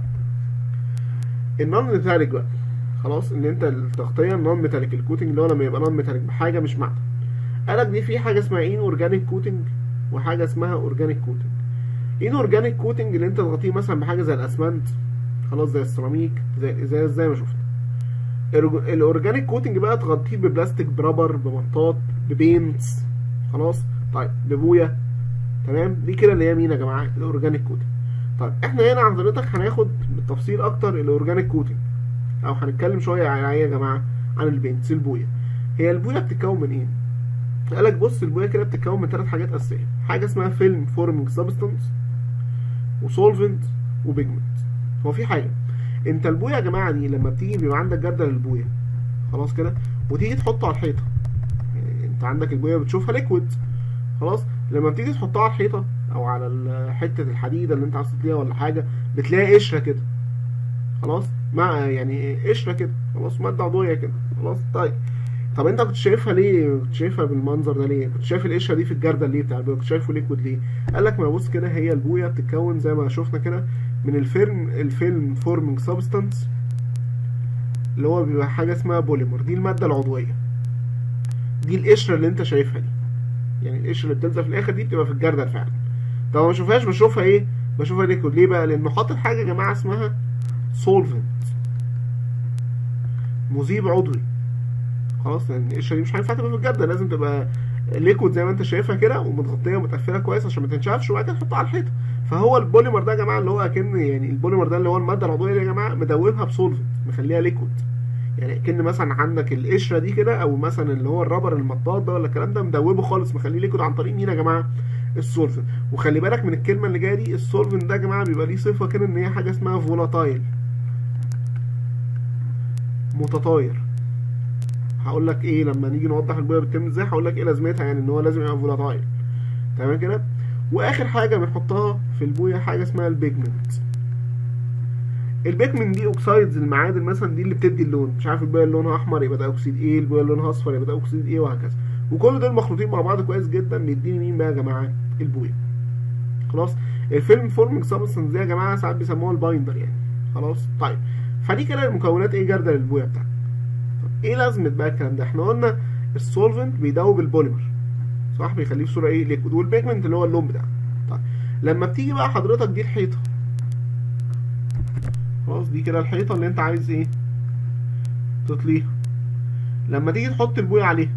النون ميتاليك بقى خلاص ان انت التغطيه النون ميتاليك الكوتنج اللي هو لما يبقى نون ميتاليك بحاجه مش معدن قالك دي في حاجه اسمها ان اورجانيك كوتنج وحاجه اسمها اورجانيك كوتنج ان اورجانيك كوتنج اللي انت تغطيه مثلا بحاجه زي الاسمنت خلاص زي السيراميك زي الازاز زي ما شفنا الاورجانيك كوتنج بقى تغطيه ببلاستيك برابر بمطاط ببينتس خلاص طيب ببويه تمام دي كده اللي هي مين يا جماعه الاورجانيك كوتنج طيب احنا هنا حضرتك هناخد بالتفصيل اكتر الاورجانيك كوتنج او هنتكلم شويه عن ايه يا جماعه عن البينتس البويه هي البويه بتتكون من ايه قالك بص البويه كده بتتكون من ثلاث حاجات اساسيه حاجه اسمها فيلم فورمينج سبستانس وسولفنت وبيجمنت هو في حاجه انت البويه يا جماعه دي لما بتيجي بيبقى عندك جردل البويه خلاص كده وتيجي تحطه على الحيطه يعني انت عندك البويه بتشوفها ليكويد خلاص لما بتيجي تحطها على الحيطه او على ال- حته الحديده اللي انت عايز تطليها ولا حاجه بتلاقي قشره كده خلاص مع يعني قشره كده خلاص ماده عضويه كده خلاص طيب طب انت كنت شايفها ليه كنت شايفها بالمنظر ده ليه كنت شايف القشره دي في الجردل ليه بتاع البويه كنت شايفه ليكويد ليه قال لك ما بص كده هي البويه بتتكون زي ما شفنا كده من الفيلم الفيلم فورمينج سبستانس اللي هو بيبقى حاجه اسمها بوليمر دي الماده العضويه دي القشره اللي انت شايفها دي يعني القشره اللي بتلزق في الاخر دي بتبقى في الجردل فعلا طب ما بشوفهاش بشوفها ايه بشوفها ليكويد ليه بقى لانه حاطط حاجه يا جماعه اسمها سولفنت مذيب عضوي خلاص لان القشره دي مش هينفع تبقى في الجردل لازم تبقى ليكويد زي ما انت شايفها كده ومتغطيه ومتقفله كويس عشان ما تنشفش وبعد كده تحطها على الحيطه فهو البوليمر ده يا جماعه اللي هو اكن يعني البوليمر ده اللي هو الماده العضويه دي يا جماعه مدوبها بسولفنت مخليها ليكويد يعني كأن مثلا عندك القشره دي كده او مثلا اللي هو الرابر المطاط ده ولا الكلام ده مدوبه خالص مخليه ليكويد عن طريق مين يا جماعه السولفنت وخلي بالك من الكلمه اللي جايه دي السولفنت ده يا جماعه بيبقى ليه صفه كده ان هي حاجه اسمها فولاتايل متطاير هقول لك ايه لما نيجي نوضح البويه بتتم ازاي هقول لك ايه لازمتها يعني ان هو لازم يبقى فولاتايل تمام كده واخر حاجه بنحطها في البويه حاجه اسمها البيجمنت البيجمنت دي اوكسايدز المعادن مثلا دي اللي بتدي اللون مش عارف البويه اللي لونها احمر يبقى ده اكسيد ايه البويه اللي لونها اصفر يبقى ده اكسيد ايه وهكذا وكل دول مخلوطين مع بعض كويس جدا بيديني مين بقى يا جماعه البويه خلاص الفيلم فورمينج سبستانس دي يا جماعه ساعات بيسموها البايندر يعني خلاص طيب فدي كده المكونات ايه جردل البويه بتاعتك طب ايه لازمه بقى الكلام ده احنا قلنا السولفنت بيدوب البوليمر صح بيخليه في صوره ايه ليكويد والبيجمنت اللي هو اللون بتاعه طيب لما بتيجي بقى حضرتك دي الحيطه خلاص دي كده الحيطه اللي انت عايز ايه تطليها لما تيجي تحط البويه عليها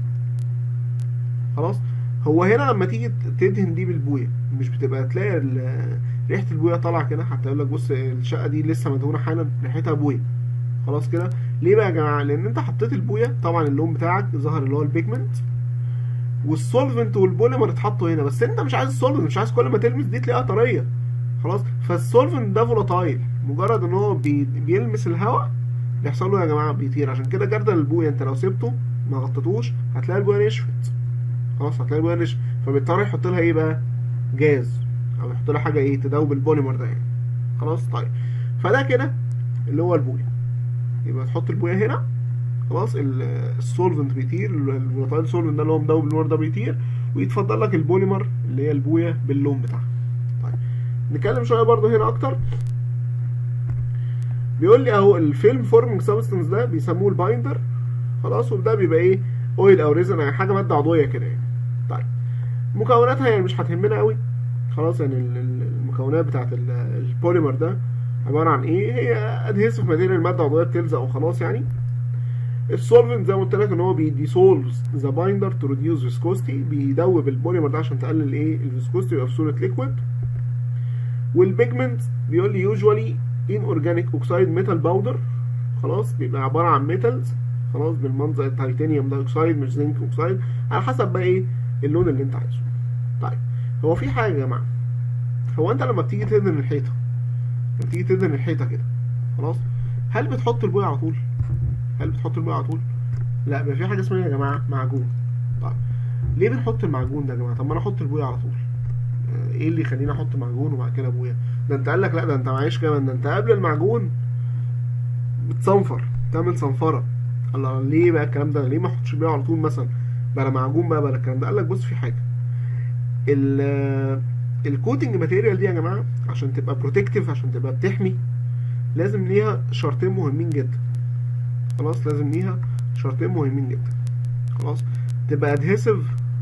خلاص هو هنا لما تيجي تدهن دي بالبويه مش بتبقى تلاقي ال- ريحه البويه طالعه كده حتى يقول لك بص الشقه دي لسه مدهونه حالا ريحتها بويه خلاص كده ليه بقى يا جماعه لان انت حطيت البويه طبعا اللون بتاعك ظهر اللي هو البيجمنت والسولفنت والبوليمر اتحطوا هنا بس انت مش عايز السولفنت مش عايز كل ما تلمس دي تلاقيها طريه خلاص فالسولفنت ده فولاتايل مجرد ان هو بي بيلمس الهواء بيحصل له يا جماعه بيطير عشان كده جردل البويه انت لو سبته ما غطيتوش هتلاقي البويه نشفت خلاص هتلاقي البويه نشفت فبيضطر يحط لها ايه بقى جاز او يحط لها حاجه ايه تدوب البوليمر ده يعني خلاص طيب فده كده اللي هو البويه يبقى تحط البويه هنا خلاص ال- السولفنت بيطير الفولاتايل سولفنت ده اللي هو مدوب البوليمر ده بيطير ويتفضل لك البوليمر اللي هي البويه باللون بتاعها طيب نتكلم شويه برضو هنا اكتر بيقول لي اهو الفيلم فورمينج سبستنس ده بيسموه البايندر خلاص وده بيبقى ايه اويل او ريزن يعني حاجه ماده عضويه كده يعني طيب مكوناتها يعني مش هتهمنا قوي خلاص يعني ال- ال- المكونات بتاعت ال- البوليمر ده عباره عن ايه هي ادهيسيف ماتيريال ماده عضويه بتلزق وخلاص يعني السولفنت زي ما قلت لك ان هو بيديسولفز ذا بايندر تو ريديوس فيسكوستي بيدوب البوليمر ده عشان تقلل ايه الفيسكوستي يبقى في صوره ليكويد والبيجمنت بيقول لي يوجوالي ان اورجانيك اوكسايد ميتال باودر خلاص بيبقى عباره عن ميتالز خلاص بالمنظر التيتانيوم دايوكسايد مش زنك اوكسايد على حسب بقى ايه اللون اللي انت عايزه طيب هو في حاجه يا جماعه هو انت لما بتيجي تدهن الحيطه لما تيجي تدهن الحيطه كده خلاص هل بتحط البويه على طول هل بتحط البويه على طول لا بيبقى في حاجه اسمها يا جماعه معجون طيب ليه بنحط المعجون ده يا جماعه طب ما انا احط البويه على طول آه، ايه اللي يخليني احط معجون وبعد كده بويه ده انت قال لك لا ده انت معيش كمان ده انت قبل المعجون بتصنفر تعمل صنفره الله ليه بقى الكلام ده ليه ما احطش البويه على طول مثلا بلا معجون بقى بلا الكلام ده قال لك بص في حاجه ال الكوتنج ماتيريال دي يا جماعه عشان تبقى بروتكتيف عشان تبقى بتحمي لازم ليها شرطين مهمين جدا خلاص لازم ليها شرطين مهمين جدا خلاص تبقى ادهيسيف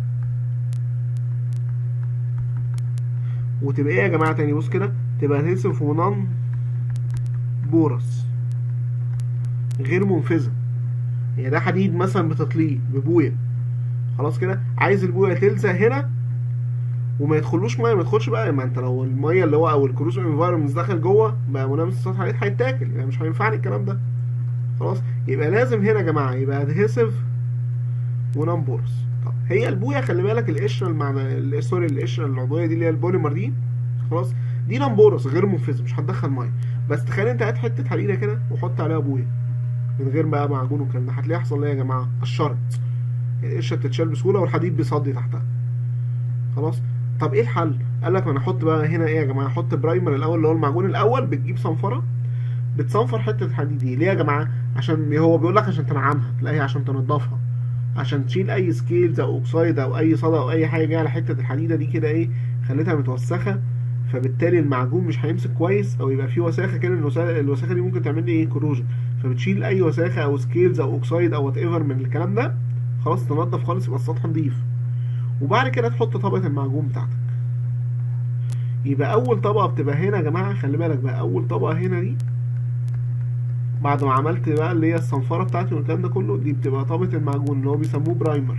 وتبقى ايه يا جماعه تاني بص كده تبقى ادهيسيف ونون بورس غير منفذه يعني ده حديد مثلا بتطليه ببويه خلاص كده عايز البويه تلزق هنا وما يدخلوش ميه ما يدخلش بقى ما انت لو الميه اللي هو او الكروس انفايرمنت دخل جوه بقى ملامس السطح الحديد هيتاكل يعني مش هينفعني الكلام ده خلاص يبقى لازم هنا يا جماعه يبقى ادهيسيف ونون بورس طب هي البويه خلي بالك القشره المعنى سوري القشره العضويه دي اللي هي البوليمر دي خلاص دي نون بورس غير منفذ مش هتدخل ميه بس تخيل انت هات حته حديده كده وحط عليها بويه من غير بقى معجون والكلام ده هتلاقي يحصل ايه يا جماعه قشرت القشره بتتشال بسهوله والحديد بيصدي تحتها خلاص طب ايه الحل قال لك ما انا احط بقى هنا ايه يا جماعه احط برايمر الاول اللي هو المعجون الاول بتجيب صنفره بتصنفر حته الحديد دي ليه يا جماعه عشان هو بيقول لك عشان تنعمها لا هي عشان تنضفها عشان تشيل اي سكيلز او اوكسايد او اي صدى او اي حاجه جايه على حته الحديده دي كده ايه خليتها متوسخه فبالتالي المعجون مش هيمسك كويس او يبقى فيه وساخه كده الوساخه دي ممكن تعمل لي ايه كروجن فبتشيل اي وساخه او سكيلز او اوكسايد او وات ايفر من الكلام ده خلاص تنضف خالص يبقى السطح نضيف وبعد كده تحط طبقه المعجون بتاعتك يبقى اول طبقه بتبقى هنا يا جماعه خلي بالك بقى اول طبقه هنا دي بعد ما عملت بقى اللي هي الصنفره بتاعتي والكلام ده كله دي بتبقى طبقه المعجون اللي هو بيسموه برايمر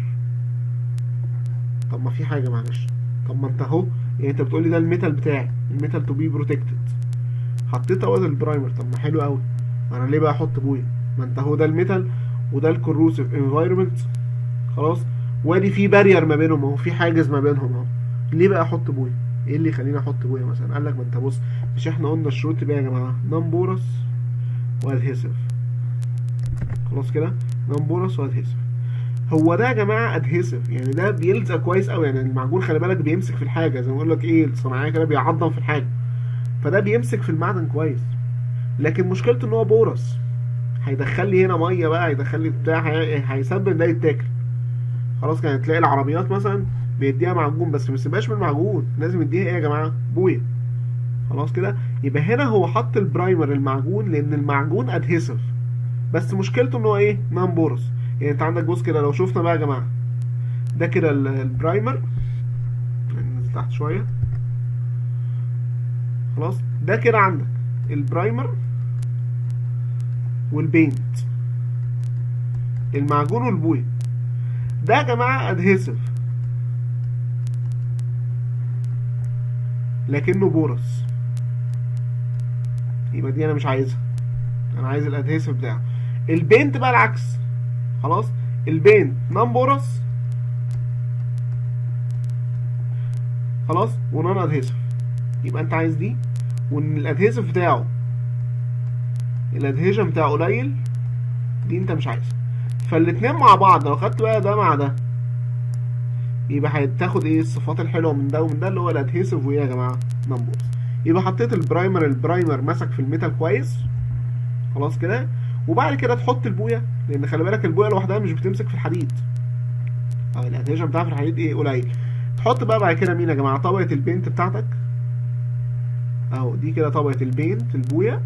طب ما في حاجه معلش طب ما انت اهو يعني انت بتقولي ده الميتال بتاعي الميتال تو بي بروتكتد حطيت اهو البرايمر طب ما حلو قوي ما انا ليه بقى احط بويا ما انت اهو ده الميتال وده الكروسيف انفايرمنت خلاص وادي في بارير ما بينهم اهو في حاجز ما بينهم اهو ليه بقى احط بويا ايه اللي يخليني احط بويا مثلا قال لك ما انت بص مش احنا قلنا الشروط بقى يا جماعه نون بورس وادهيسيف خلاص كده نون بورس وادهيسيف هو ده يا جماعه ادهيسيف يعني ده بيلزق كويس قوي يعني المعجون خلي بالك بيمسك في الحاجه زي ما بقول لك ايه الصناعيه كده بيعضم في الحاجه فده بيمسك في المعدن كويس لكن مشكلته ان هو بورس هيدخل لي هنا ميه بقى هيدخل لي بتاع هيسبب ده يتاكل خلاص كانت تلاقي العربيات مثلا بيديها معجون بس ما يسيبهاش من معجون لازم يديها ايه يا جماعه بويه خلاص كده يبقى هنا هو حط البرايمر المعجون لان المعجون ادهيسيف بس مشكلته ان هو ايه نون بورس يعني انت عندك بص كده لو شفنا بقى يا جماعه ده كده البرايمر ننزل تحت شويه خلاص ده كده عندك البرايمر والبينت المعجون والبويه ده يا جماعه ادهيسيف لكنه بورس يبقى دي انا مش عايزها انا عايز الادهيسيف بتاعه البينت بقى العكس خلاص البينت نون بورس خلاص ونون ادهيسيف يبقى انت عايز دي وان الادهيسيف بتاعه الادهيشن بتاعه قليل دي انت مش عايزها فالاتنين مع بعض لو خدت بقى ده مع ده يبقى هتاخد ايه الصفات الحلوه من ده ومن ده اللي هو الادهيسيف وايه يا جماعه نمبرز يبقى حطيت البرايمر البرايمر مسك في الميتال كويس خلاص كده وبعد كده تحط البويه لان خلي بالك البويه لوحدها مش بتمسك في الحديد اه الادهيشن بتاعها في الحديد ايه قليل تحط بقى بعد كده مين يا جماعه طبقه البينت بتاعتك اهو دي كده طبقه البينت البويه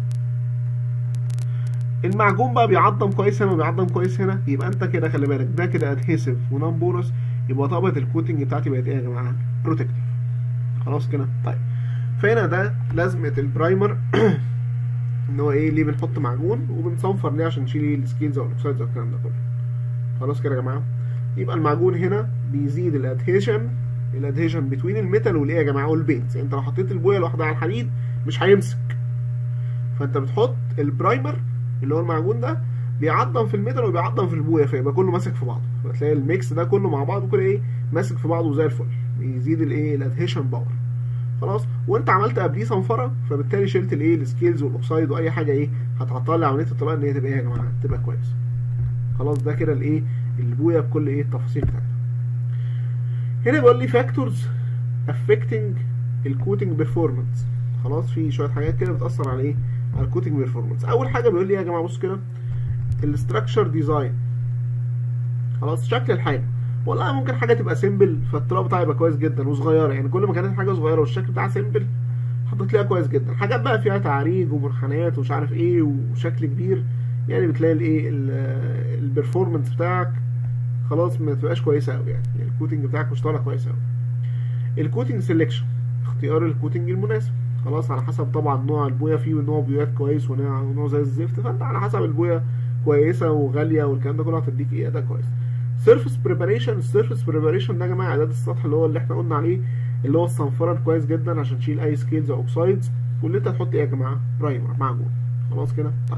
المعجون بقى بيعضم كويس هنا وبيعضم كويس هنا يبقى انت كده خلي بالك ده كده ادهيسيف ونون بورس يبقى طبقه الكوتنج بتاعتي بقت ايه يا جماعه بروتكتيف خلاص كده طيب فهنا ده لازمه البرايمر ان هو ايه ليه بنحط معجون وبنصنفر ليه عشان نشيل السكيلز او الاوكسايدز والكلام ده كله خلاص كده يا جماعه يبقى المعجون هنا بيزيد الادهيشن الادهيشن بتوين الميتال والايه يا جماعه والبينت يعني انت لو حطيت البويه لوحدها على الحديد مش هيمسك فانت بتحط البرايمر اللي هو المعجون ده بيعضم في الميتال وبيعضم في البويه فيبقى كله ماسك في بعضه فتلاقي الميكس ده كله مع بعضه كده ايه ماسك في بعضه زي الفل بيزيد الايه الادهيشن باور خلاص وانت عملت قبليه صنفره فبالتالي شلت الايه السكيلز والاوكسايد واي حاجه ايه هتعطل لي عمليه الطلاق ان هي تبقى ايه يا جماعه تبقى كويس خلاص ده كده الايه البويه بكل ايه التفاصيل بتاعتها هنا بيقول لي فاكتورز affecting الكوتنج بيرفورمانس خلاص في شويه حاجات كده بتاثر على ايه على الكوتنج بيرفورمانس اول حاجه بيقول لي يا جماعه بصوا كده الاستراكشر ديزاين خلاص شكل الحاجه والله ممكن حاجه تبقى سيمبل فالطلاق بتاعها يبقى كويس جدا وصغيره يعني كل ما كانت حاجه صغيره والشكل بتاعها سيمبل حطيت ليها كويس جدا حاجات بقى فيها تعريج ومنحنيات ومش عارف ايه وشكل كبير يعني بتلاقي الايه البرفورمانس بتاعك خلاص ما تبقاش كويسه قوي يعني, يعني الكوتنج بتاعك مش طالع كويس قوي الكوتنج سيلكشن اختيار الكوتنج المناسب خلاص على حسب طبعا نوع البويه في نوع بويات كويس ونوع, ونوع زي الزفت فانت على حسب البويه كويسه وغاليه والكلام ده كله هتديك ايه ده كويس سيرفيس بريباريشن السيرفيس بريباريشن ده يا جماعه اعداد السطح اللي هو اللي احنا قلنا عليه اللي هو الصنفره كويس جدا عشان تشيل اي سكيلز او اوكسايدز واللي انت تحط ايه يا جماعه برايمر معجون خلاص كده طيب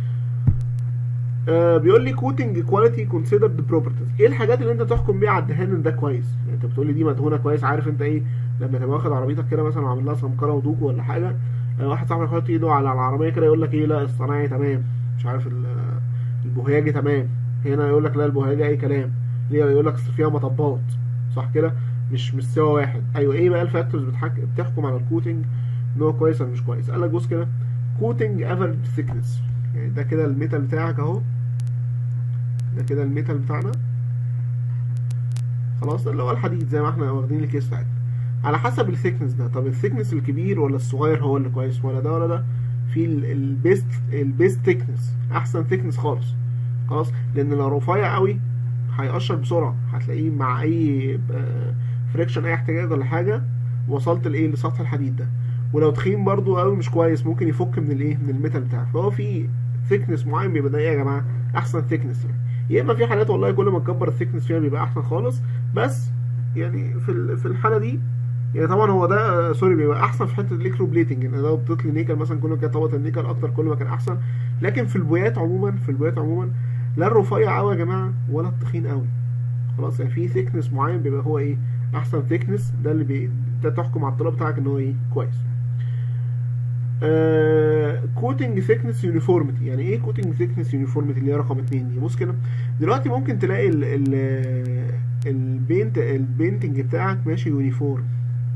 آه بيقول لي كوتنج كواليتي كونسيدرد بروبرتيز ايه الحاجات اللي انت تحكم بيها على الدهان ان ده كويس يعني انت بتقول لي دي مدهونه كويس عارف انت ايه لما تبقى واخد عربيتك كده مثلا وعامل لها سمكره ودوكو ولا حاجه آه واحد صاحبك يحط ايده على العربيه كده يقول لك ايه لا الصناعي تمام مش عارف البوهياجي تمام هنا يقول لك لا البوهياجي اي كلام ليه يقول لك فيها مطبات صح كده مش مش سوا واحد ايوه ايه بقى الفاكتورز بتحك... بتحكم على الكوتنج ان هو كويس ولا مش كويس قال لك بص كده كوتنج افريج ثيكنس يعني ده كده الميتال بتاعك اهو ده كده الميتال بتاعنا خلاص اللي هو الحديد زي ما احنا واخدين الكيس بتاعتنا على حسب الثيكنس ده طب الثيكنس الكبير ولا الصغير هو اللي كويس ولا ده ولا ده في البيست البيست ثيكنس احسن ثيكنس خالص خلاص لان لو رفيع قوي هيقشر بسرعه هتلاقيه مع اي فريكشن اي احتجاج ولا حاجه وصلت لايه لسطح الحديد ده ولو تخين برضو قوي مش كويس ممكن يفك من الايه من الميتال بتاعك فهو في ثيكنس معين بيبقى ده ايه يا جماعه احسن ثيكنس يعني يا اما في حالات والله كل ما تكبر الثيكنس فيها بيبقى احسن خالص بس يعني في في الحاله دي يعني طبعا هو ده سوري بيبقى احسن في حته الالكترو بليتنج ان لو بتطلي نيكل مثلا كل ما كانت طبقه النيكل اكتر كل ما كان احسن لكن في البويات عموما في البويات عموما لا الرفيع قوي يا جماعه ولا التخين قوي خلاص يعني في ثيكنس معين بيبقى هو ايه احسن ثيكنس ده اللي بي... ده تحكم على الطلب بتاعك ان هو ايه كويس كوتنج ثيكنس يونيفورميتي يعني ايه كوتنج ثيكنس يونيفورميتي اللي هي رقم اتنين دي بص كده دلوقتي ممكن تلاقي ال ال البينت البينتنج بتاعك ماشي يونيفورم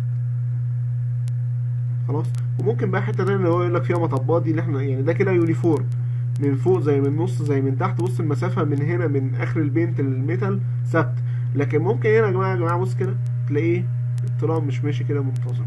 خلاص وممكن بقى حته تانية اللي هو يقول لك فيها مطبات دي اللي احنا يعني ده كده يونيفورم من فوق زي من النص زي من تحت بص المسافه من هنا من اخر البينت للميتال ثابت لكن ممكن هنا يا جماعه يا جماعه بص كده تلاقيه الطلاب مش ماشي كده منتظم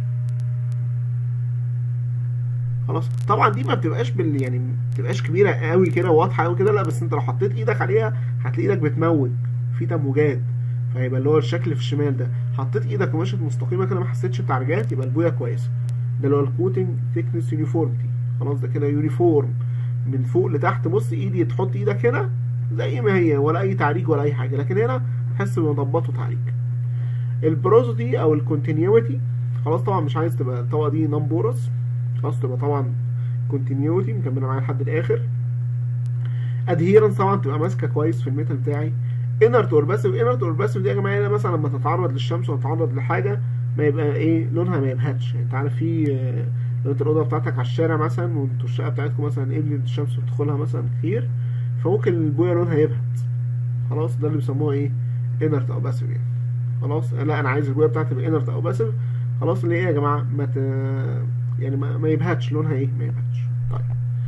خلاص طبعا دي ما بتبقاش بال يعني ما بتبقاش كبيره قوي كده واضحه قوي كده لا بس انت لو حطيت ايدك عليها هتلاقي ايدك بتموج في تموجات فيبقى اللي هو الشكل في الشمال ده حطيت ايدك ومشيت مستقيمه كده ما حسيتش بتعرجات يبقى البويه كويسه ده اللي هو الكوتنج ثيكنس يونيفورمتي خلاص ده كده يونيفورم من فوق لتحت بص ايدي تحط ايدك هنا زي ما هي ولا اي تعريج ولا اي حاجه لكن هنا تحس بمضبط وتعريج البروزيتي او الكونتينيوتي خلاص طبعا مش عايز تبقى الطبقه دي نون بورس خلاص تبقى طبعا كونتينيوتي مكمله معايا لحد الاخر ادهيرنس طبعا تبقى ماسكه كويس في الميتال بتاعي انرت اور باسيف انرت اور باسيف دي يا جماعه هنا مثلا لما تتعرض للشمس وتتعرض لحاجه ما يبقى ايه لونها ما يبهتش يعني انت عارف في لو انت الاوضه بتاعتك على الشارع مثلا وانتوا الشقه بتاعتكم مثلا قبل الشمس بتدخلها مثلا كتير فممكن البويه لونها يبهت خلاص ده اللي بيسموها ايه انرت او باسيف يعني خلاص لا انا عايز البويه بتاعتي تبقى انرت او باسيف خلاص اللي ايه يا جماعه ما ت... يعني ما, ما يبهتش لونها ايه ما يبهتش طيب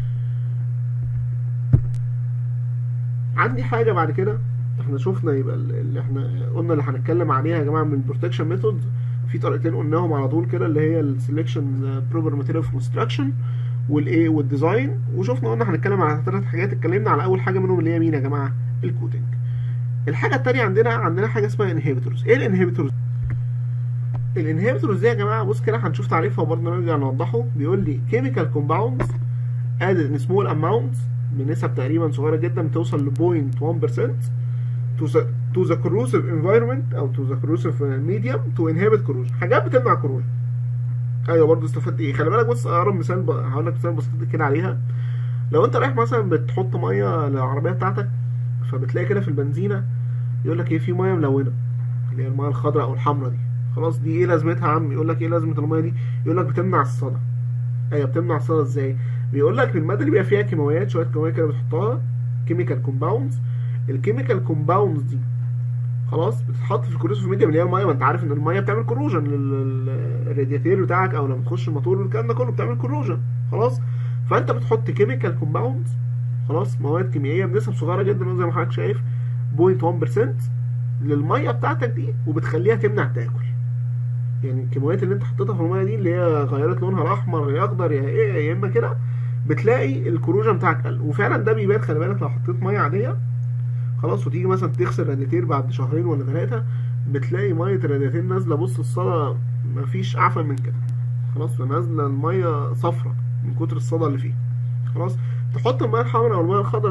عندي حاجه بعد كده احنا شفنا يبقى اللي احنا قلنا اللي هنتكلم عليها يا جماعه من البروتكشن ميثودز في طريقتين قلناهم على طول كده اللي هي السلكشن بروبر ماتيريال اوف كونستراكشن والايه والديزاين وشفنا قلنا هنتكلم على ثلاث حاجات اتكلمنا على اول حاجه منهم اللي هي مين يا جماعه الكوتنج الحاجه الثانيه عندنا عندنا حاجه اسمها انهبيتورز ايه الانهبيتورز الانهبيتورز دي يا جماعه بص كده هنشوف تعريفها وبرضه نرجع نوضحه بيقول لي كيميكال كومباوندز added in small amounts بنسب تقريبا صغيره جدا بتوصل ل 0.1% to the, to the corrosive environment او to the corrosive medium to inhibit corrosion حاجات بتمنع corrosion ايوه برضه استفدت ايه خلي بالك بص اقرب مثال ب... هقول لك مثال بسيط كده عليها لو انت رايح مثلا بتحط ميه للعربيه بتاعتك فبتلاقي كده في البنزينه يقول لك ايه في ميه ملونه اللي هي الميه الخضراء او الحمراء دي خلاص دي ايه لازمتها يا عم يقول لك ايه لازمه الميه دي يقول لك بتمنع الصدى ايوه بتمنع الصدى ازاي بيقول لك الماده اللي بيبقى فيها كيماويات شويه كيماويات كده بتحطها كيميكال كومباوندز الكيميكال كومباوندز دي خلاص بتتحط في الكروسيف ميديا اللي هي الميه ما انت عارف ان الميه بتعمل كروجن للرادياتير بتاعك او لما تخش الموتور الكلام ده كله بتعمل كروجن خلاص فانت بتحط كيميكال كومباوندز خلاص مواد كيميائيه بنسب صغيره جدا زي ما حضرتك شايف 0.1% للميه بتاعتك دي وبتخليها تمنع تاكل يعني الكيماويات اللي انت حطيتها في الميه دي اللي هي غيرت لونها الاحمر يا اخضر يا ايه يا اما كده بتلاقي الكروجن بتاعك قل وفعلا ده بيبان خلي بالك لو حطيت ميه عاديه خلاص وتيجي مثلا تغسل رادياتير بعد شهرين ولا ثلاثه بتلاقي ميه الرادياتير نازله بص الصدى مفيش اعفن من كده خلاص فنازله الميه صفرة من كتر الصدى اللي فيها خلاص تحط الميه الحمراء او الميه الخضراء دي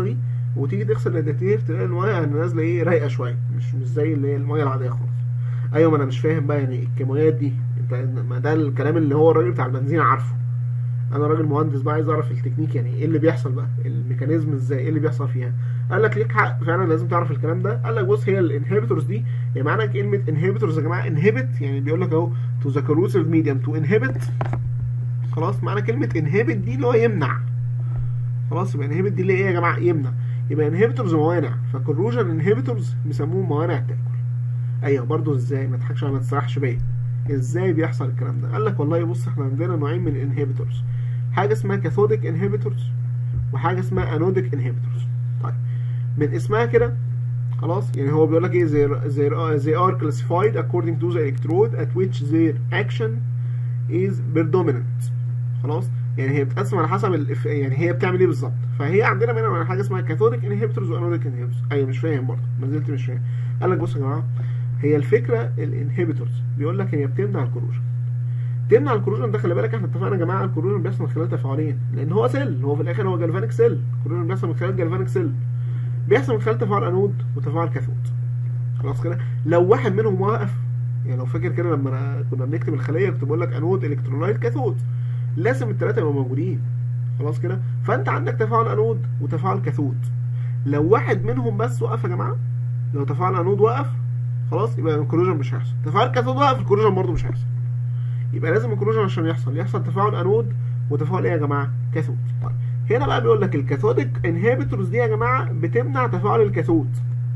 وتيجي تغسل الرادياتير تلاقي الميه نازله ايه رايقه شويه مش مش زي اللي هي الميه العاديه خالص ايوه ما انا مش فاهم بقى يعني الكيماويات دي انت ما ده الكلام اللي هو الراجل بتاع البنزين عارفه انا راجل مهندس بقى عايز اعرف التكنيك يعني ايه اللي بيحصل بقى الميكانيزم ازاي ايه اللي بيحصل فيها قال لك ليك حق فعلا لازم تعرف الكلام ده قال لك بص هي الانهبيتورز دي يعني معنى كلمه انهبيتورز يا جماعه انهبت يعني بيقول لك اهو تو ذا كروسيف ميديم تو انهبت خلاص معنى كلمه انهبت دي اللي هو يمنع خلاص يبقى انهبت دي اللي ايه يا جماعه يمنع يبقى انهبيتورز موانع فكروجن انهبيتورز بيسموه موانع تاكل ايوه برضو ازاي ما تضحكش ما تسرحش بيا ازاي بيحصل الكلام ده قال لك والله بص احنا عندنا نوعين من الانهبيتورز حاجه اسمها كاثوديك انهبيتورز وحاجه اسمها انوديك انهبيتورز طيب من اسمها كده خلاص يعني هو بيقول لك ايه they, they, they are classified according to the electrode at which their action is predominant خلاص يعني هي بتقسم على حسب الف... يعني هي بتعمل ايه بالظبط فهي عندنا منها حاجه اسمها كاثوديك انهبيتورز وانوديك انهبيتورز ايوه مش فاهم برضه ما زلت مش فاهم قال لك بصوا يا جماعه هي الفكره الانهبيتورز بيقول لك هي بتمنع الكروجن تمنع الكروجن ده خلي بالك احنا اتفقنا يا جماعه الكروجن بيحصل من خلال تفاعلين لان هو سيل هو في الاخر هو جالفانيك سيل الكروجن بيحصل من خلال جالفانيك سيل بيحصل من خلال تفاعل انود وتفاعل كاثود خلاص كده لو واحد منهم واقف يعني لو فاكر كده لما كنا بنكتب الخليه كنت بقول لك انود الكترولايت كاثود لازم الثلاثه يبقوا موجودين خلاص كده فانت عندك تفاعل انود وتفاعل كاثود لو واحد منهم بس وقف يا جماعه لو تفاعل انود وقف خلاص يبقى الكروجن مش هيحصل تفاعل كاثود وقف الكروجن برضه مش هيحصل يبقى لازم الكروجن عشان يحصل يحصل تفاعل انود وتفاعل ايه يا جماعه كاثود طيب هنا بقى بيقول لك الكاثوديك انهبيتورز دي يا جماعه بتمنع تفاعل الكاثود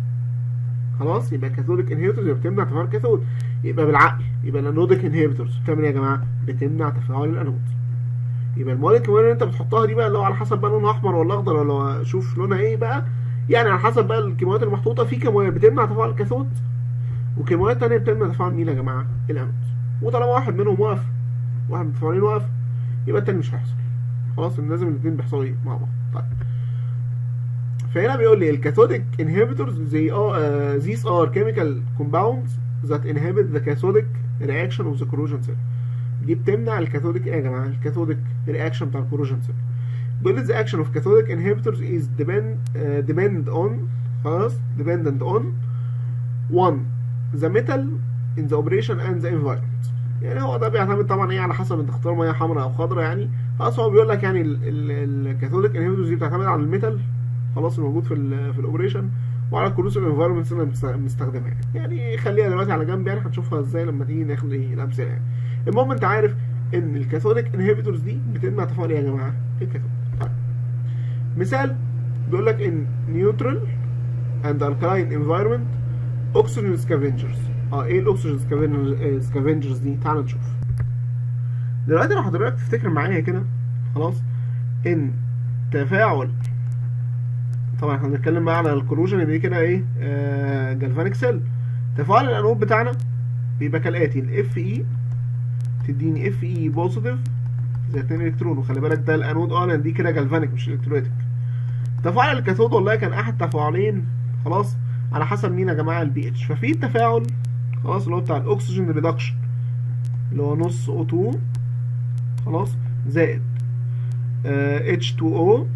خلاص يبقى الكاثوديك انهبيتورز بتمنع تفاعل الكاثود يبقى بالعقل يبقى الانوديك انهبيتورز بتعمل ايه يا جماعه بتمنع تفاعل الانود يبقى المواد الكيماويه اللي انت بتحطها دي بقى اللي هو على حسب بقى لونها احمر ولا اخضر ولا شوف لونها ايه بقى يعني على حسب بقى الكيماويات المحطوطه في كيماويات بتمنع تفاعل الكاثود وكيماويات تانية بتمنع تفاعل مين يا جماعه الانود وطالما واحد منهم واقف واحد من التفاعلين واقف يبقى التاني مش هيحصل خلاص لازم الاثنين بيحصلوا ايه مع بعض طيب فهنا بيقول لي الكاثوديك inhibitors they are uh, these are chemical compounds that inhibit the cathodic reaction of the corrosion cell دي بتمنع الكاثوديك ايه يا جماعه الكاثوديك رياكشن بتاع الكوروجن سيل بيقول the action of cathodic inhibitors is depend uh, depend on خلاص dependent on one the metal in the operation and the environment يعني هو ده بيعتمد طبعا ايه على حسب انت تختار ميه حمراء او خضراء يعني خلاص هو بيقول لك يعني الكاثوديك انهبيتورز دي بتعتمد على الميتال خلاص الموجود في ال في الاوبريشن وعلى الكروسيف انفايرمنتس اللي بنستخدمها يعني يعني خليها دلوقتي على جنب يعني هنشوفها ازاي لما تيجي ناخد ايه الامثله يعني المهم انت عارف ان الكاثوديك انهبيتورز دي بتمنع تفاعل ايه يا جماعه الكاثود طيب مثال بيقول لك ان نيوترال اند الكالاين انفايرمنت اوكسجين سكافنجرز اه ايه الاكسجين سكافنجرز دي تعال نشوف دلوقتي لو حضرتك تفتكر معايا كده خلاص ان تفاعل طبعا احنا بنتكلم بقى على الكروجن يبقى كده ايه آه جالفانيك سيل تفاعل الانود بتاعنا بيبقى كالاتي الاف اي تديني اف اي بوزيتيف زي 2 الكترون وخلي بالك ده الانود اه لان دي كده جالفانيك مش الكتروليتيك تفاعل الكاثود والله كان احد تفاعلين خلاص على حسب مين يا جماعه البي اتش ففي التفاعل خلاص اللي هو بتاع الاكسجين ريدكشن اللي هو نص او 2 خلاص زائد اتش 2 او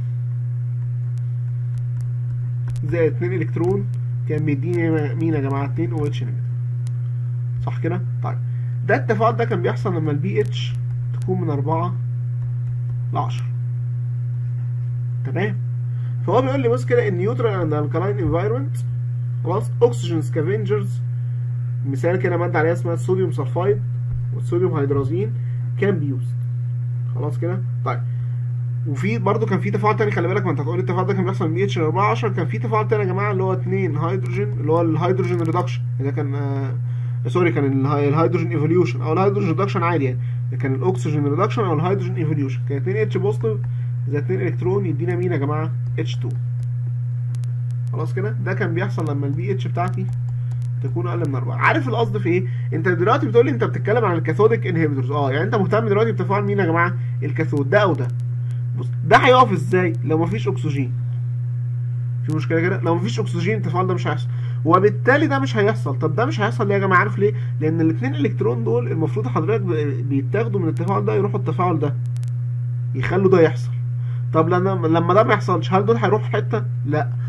زائد 2 الكترون كان بيديني مين يا جماعه 2 او اتش نيجاتيف صح كده طيب ده التفاعل ده كان بيحصل لما البي اتش تكون من 4 ل 10 تمام فهو بيقول لي بص كده النيوترال اند الكالاين انفايرمنت خلاص اوكسجين سكافنجرز مثال كده ماده عليها اسمها الصوديوم سلفايد والصوديوم هيدرازين كان بيوزد خلاص كده طيب وفي برضه كان في تفاعل تاني خلي بالك ما انت هتقول التفاعل ده كان بيحصل من بي اتش ل 14 كان في تفاعل تاني يا جماعه اللي هو 2 هيدروجين اللي هو الهيدروجين ريدكشن ده كان آه سوري كان الهيدروجين ايفوليوشن او الهيدروجين ريدكشن عادي يعني كان الاكسجين ريدكشن او الهيدروجين ايفوليوشن كان 2 اتش بوزيتيف زائد 2 الكترون يدينا مين يا جماعه اتش 2 خلاص كده ده كان بيحصل لما البي اتش بتاعتي تكون اقل من 4 عارف القصد في ايه انت دلوقتي بتقول لي انت بتتكلم عن الكاثوديك انهبيتورز اه يعني انت مهتم دلوقتي بتفاعل مين يا جماعه الكاثود ده او ده بص ده هيقف ازاي لو مفيش اكسجين في مشكله كده لو مفيش اكسجين التفاعل ده مش هيحصل وبالتالي ده مش هيحصل طب ده مش هيحصل ليه يا جماعه عارف ليه لان الاثنين الكترون دول المفروض حضرتك بيتاخدوا من التفاعل ده يروحوا التفاعل ده يخلوا ده يحصل طب لما لما ده ما يحصلش هل دول هيروحوا في حته لا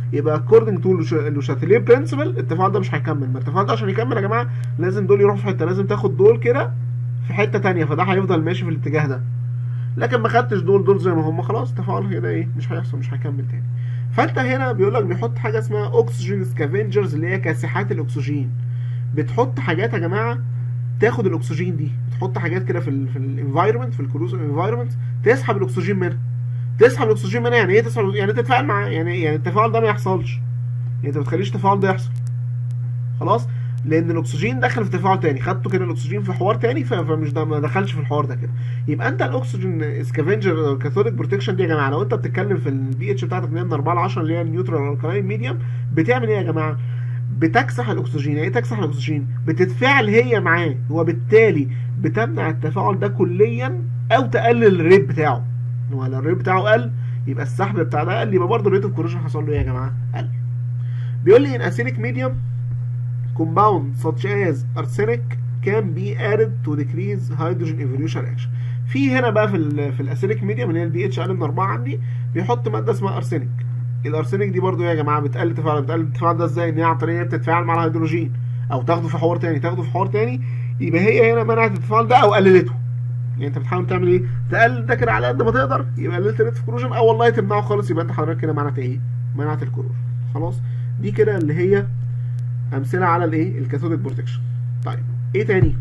يبقى according to لوشاتيليه برنسبل التفاعل ده مش هيكمل ما التفاعل ده عشان يكمل يا جماعه لازم دول يروحوا في حته لازم تاخد دول كده في حته تانية فده هيفضل ماشي في الاتجاه ده لكن ما خدتش دول دول زي ما هم خلاص التفاعل هنا ايه مش هيحصل مش هيكمل تاني فانت هنا بيقول لك بيحط حاجه اسمها اكسجين سكافنجرز اللي هي كاسحات الاكسجين بتحط حاجات يا جماعه تاخد الاكسجين دي بتحط حاجات كده في ال في الانفايرمنت في الكروز انفايرمنت تسحب الاكسجين منها تسحب الاكسجين منها يعني ايه تسحب يعني تتفاعل معاه يعني يعني التفاعل ده ما يحصلش يعني انت ما تخليش التفاعل ده يحصل خلاص لان الاكسجين دخل في تفاعل تاني خدته كده الاكسجين في حوار تاني فمش ده ما دخلش في الحوار ده كده يبقى انت الاكسجين سكافنجر كاثوديك بروتكشن دي يا جماعه لو انت بتتكلم في البي اتش بتاعتك من 4 ل 10 اللي هي النيوترال الكلاين ميديوم بتعمل ايه يا جماعه بتكسح الاكسجين يعني ايه تكسح الاكسجين بتتفاعل هي معاه وبالتالي بتمنع التفاعل ده كليا او تقلل الريت بتاعه هو لو الريت بتاعه قل يبقى السحب بتاع ده قل يبقى برضه الريت اوف كوريشن حصل له ايه يا جماعه قل بيقول لي ان acidic medium compound such as arsenic can be added to decrease hydrogen evolution reaction في هنا بقى في ال في الاسيليك ميديوم اللي هي البي اتش اقل من 4 عندي بيحط ماده اسمها ارسنيك الارسنيك دي برضو يا جماعه بتقلل التفاعل بتقلل التفاعل ده ازاي ان هي عن طريق بتتفاعل مع الهيدروجين او تاخده في حوار تاني تاخده في حوار تاني يبقى هي هنا منعت التفاعل ده او قللته يعني انت بتحاول تعمل ايه تقلل ده كده على قد ما تقدر يبقى قللت الريت في كروجن او والله تمنعه خالص يبقى انت حضرتك كده منعت ايه منعت الكروجن خلاص دي كده اللي هي امثله على الايه الكاثوديك بروتكشن طيب ايه تاني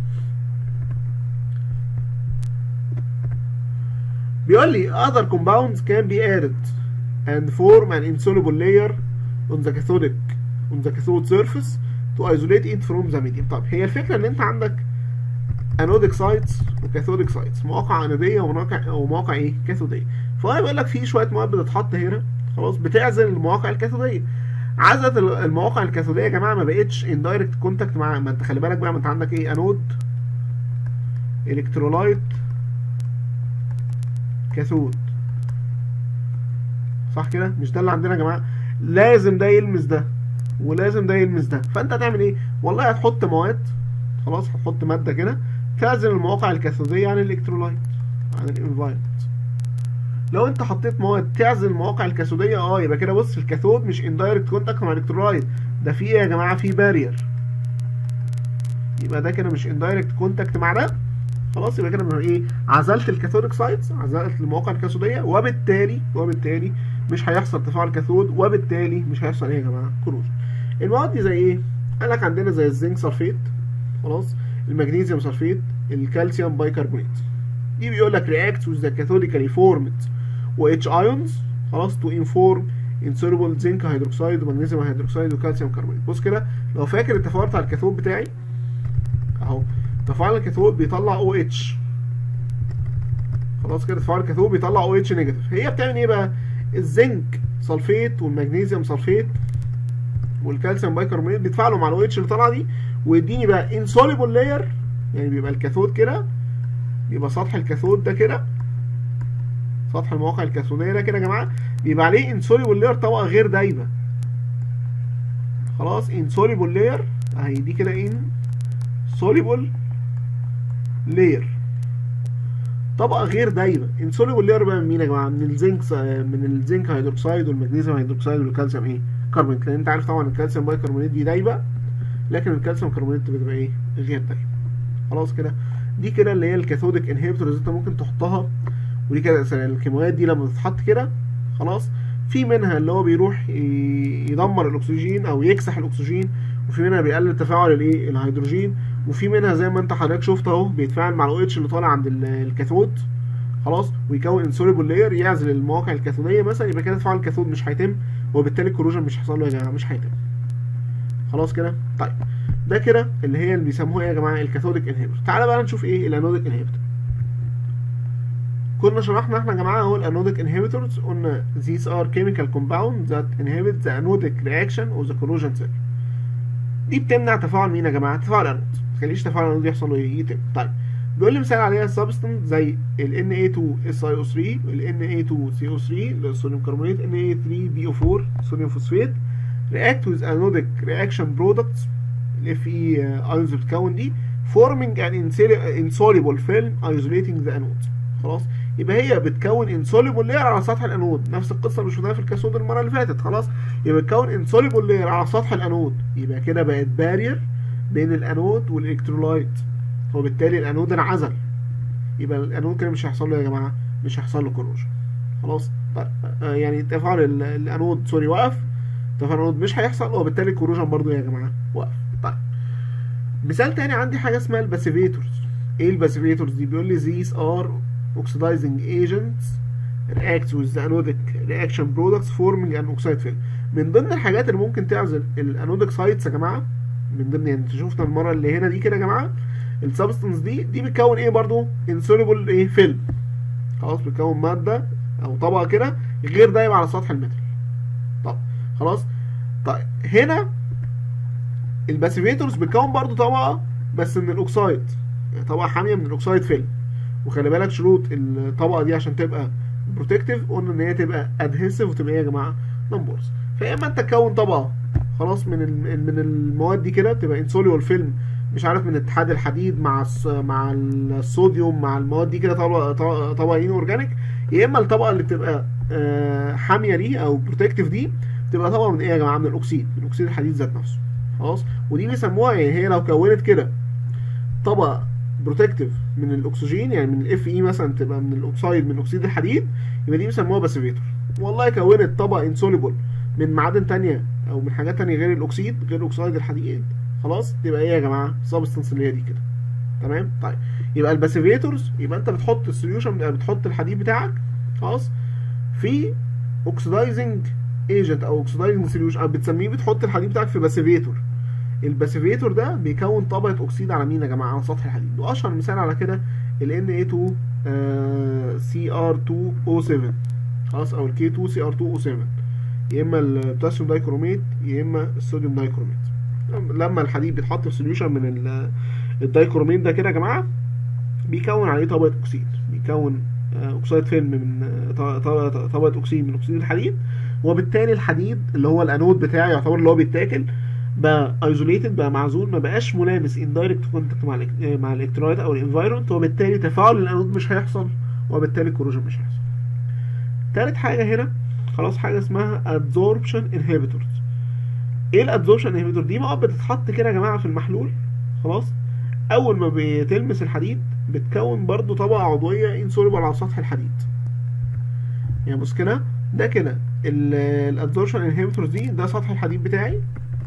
بيقول لي other compounds can be added and form an insoluble layer on the cathodic on the cathode surface to isolate it from the medium طب هي الفكره ان انت عندك انوديك سايتس وكاثوديك سايتس مواقع انوديه ومواقع ومواقع ايه كاثوديه فهو بيقول لك في شويه مواد بتتحط هنا خلاص بتعزل المواقع الكاثوديه عزلت المواقع الكاثوديه يا جماعه ما بقتش ان دايركت كونتاكت مع ما انت خلي بالك بقى ما انت عندك ايه انود الكترولايت كاثود صح كده مش ده اللي عندنا يا جماعه لازم ده يلمس ده ولازم ده يلمس ده فانت هتعمل ايه والله هتحط مواد خلاص هتحط ماده كده تعزل المواقع الكاثوديه عن الالكترولايت عن الانفايرمنت لو انت حطيت مواد تعزل المواقع الكاثوديه اه يبقى كده بص الكاثود مش ان دايركت كونتاكت مع الالكترولايت ده في ايه يا جماعه في بارير يبقى ده كده مش ان دايركت كونتاكت مع ده خلاص يبقى كده من ايه عزلت الكاثوديك سايتس عزلت المواقع الكاثوديه وبالتالي وبالتالي مش هيحصل تفاعل كاثود وبالتالي مش هيحصل ايه يا جماعه كروجن المواد دي زي ايه قال لك عندنا زي الزنك سلفيت خلاص المغنيسيوم سلفيت الكالسيوم بايكربونات دي بيقول لك react with the cathodically formed OH ions خلاص to inform insoluble zinc hydroxide ومغنيسيوم هيدروكسيد وكالسيوم كربونات بص كده لو فاكر التفاعل بتاع الكاثود بتاعي اهو تفاعل الكاثود بيطلع OH خلاص كده تفاعل الكاثود بيطلع OH نيجاتيف هي بتعمل ايه بقى الزنك سلفيت والمغنيسيوم سلفيت والكالسيوم بايكربونات بيتفاعلوا مع الاو OH اللي طالعه دي ويديني بقى insoluble layer يعني بيبقى الكاثود كده بيبقى سطح الكاثود ده كده سطح المواقع الكاثوديه ده كده يا جماعه بيبقى عليه insoluble layer طبقه غير دايبه خلاص insoluble layer اهي دي كده insoluble layer طبقه غير دايبه insoluble layer بقى من مين يا جماعه من الزنك من الزنك هيدروكسيد والمغنيسيوم هيدروكسيد والكالسيوم ايه كربونات لان انت عارف طبعا الكالسيوم بايكربونات دي دايبه لكن الكالسيوم كربونات بتبقى ايه غير دايبه خلاص كده دي كده اللي هي الكاثوديك انهبيتورز انت ممكن تحطها ودي كده الكيماويات دي لما تتحط كده خلاص في منها اللي هو بيروح يدمر الاكسجين او يكسح الاكسجين وفي منها بيقلل تفاعل الايه الهيدروجين وفي منها زي ما انت حضرتك شفت اهو بيتفاعل مع الاو اتش اللي طالع عند الكاثود خلاص ويكون انسوليبل لاير يعزل المواقع الكاثوديه مثلا يبقى كده تفاعل الكاثود مش هيتم وبالتالي الكروجن مش هيحصل له يا جماعه مش هيتم خلاص كده طيب ده كده اللي هي اللي بيسموها ايه يا جماعه الكاثوديك انهبيتور تعالى بقى نشوف ايه الانوديك انهبيتور كنا شرحنا احنا يا جماعه اهو الانوديك انهبيتورز قلنا these are chemical compounds that inhibit the anodic reaction of the corrosion cell دي بتمنع تفاعل مين يا جماعه تفاعل الانود ما تخليش تفاعل الانود يحصل له يتم طيب بيقول لي مثال عليها سبستنس زي ال Na2SiO3 وال Na2CO3 اللي هو الصوديوم كربونات Na3BO4 صوديوم فوسفات react with anodic reaction products ال Fe ions بتكون دي forming an insoluble film isolating the anode خلاص يبقى هي بتكون انسوليبل لاير على سطح الانود نفس القصه اللي شفناها في الكاثود المره اللي فاتت خلاص يبقى بتكون انسوليبل لاير على سطح الانود يبقى كده بقت بارير بين الانود والالكترولايت وبالتالي الانود انعزل يبقى الانود كده مش هيحصل له يا جماعه مش هيحصل له كروجن خلاص طيب آه يعني تفاعل ال- الانود سوري وقف تفاعل الانود مش هيحصل وبالتالي الكروجن برضو يا جماعه وقف طيب مثال تاني عندي حاجه اسمها الباسيفيتورز ايه الباسيفيتورز دي بيقول لي these are oxidizing agents reacts with the anodic reaction products forming an oxide film من ضمن الحاجات اللي ممكن تعزل الانوديك سايتس يا جماعه من ضمن يعني انتوا شفنا المره اللي هنا دي كده يا جماعه السبستنس دي دي بتكون ايه برضو insoluble ايه فيلم خلاص بتكون ماده او طبقه كده غير دايما على سطح المتر طب خلاص طيب هنا الباسيفيتورز بتكون برضو طبقه بس من الاوكسايد طبقه حاميه من الاوكسايد فيلم وخلي بالك شروط الطبقه دي عشان تبقى بروتكتيف قلنا ان هي تبقى ادهيسيف وتبقى ايه يا جماعه نمبرز فيا اما انت تكون طبقه خلاص من ال- من المواد دي كده تبقى انسوليول فيلم مش عارف من اتحاد الحديد مع الص- مع الصوديوم مع المواد دي كده طبقه طبقه طبقه ان اورجانيك يا اما الطبقه اللي بتبقى آه، حاميه دي او بروتكتيف دي بتبقى طبقه من ايه يا جماعه من الاكسيد من اكسيد الحديد ذات نفسه خلاص ودي بيسموها يعني هي لو كونت كده طبقه بروتكتيف من الاكسجين يعني من الاف اي مثلا تبقى من الاكسيد من اكسيد الحديد يبقى دي بيسموها باسيفيتور والله كونت طبقه انسوليبل من معادن تانية او من حاجات تانية غير الاكسيد غير اكسيد الحديد خلاص تبقى ايه يا جماعه سبستنس اللي هي دي كده تمام طيب يبقى الباسيفيتورز يبقى انت بتحط السوليوشن بتحط الحديد بتاعك خلاص في اوكسيدايزنج ايجنت او اوكسيدايزنج سوليوشن او بتسميه بتحط الحديد بتاعك في باسيفيتور الباسيفيتور ده بيكون طبقه اكسيد على مين يا جماعه على سطح الحديد واشهر مثال على كده ال Na2 Cr2O7 خلاص او ال K2Cr2O7 يا اما البوتاسيوم دايكروميت يا اما الصوديوم دايكروميت لما الحديد بيتحط في سوليوشن من ال- الدايكروميت ده كده يا جماعه بيكون عليه طبقه اكسيد بيكون آه، اكسيد فيلم من آه، ط- ط- طبقه اكسيد من اكسيد الحديد وبالتالي الحديد اللي هو الانود بتاعي يعتبر اللي هو بيتاكل بقى ايزوليتد بقى معزول ما بقاش ملامس ان دايركت كونتاكت مع الإك- آه، مع الالكترولايت او الانفايرمنت وبالتالي تفاعل الانود مش هيحصل وبالتالي الكروجن مش هيحصل تالت حاجه هنا خلاص حاجه اسمها adsorption inhibitors ايه الادزوربشن انهبيتور دي مواد بتتحط كده يا جماعه في المحلول خلاص اول ما بتلمس الحديد بتكون برضو طبقه عضويه انسوليبل على سطح الحديد يعني بص كده ده كده الادزوربشن انهبيتورز دي ده سطح الحديد بتاعي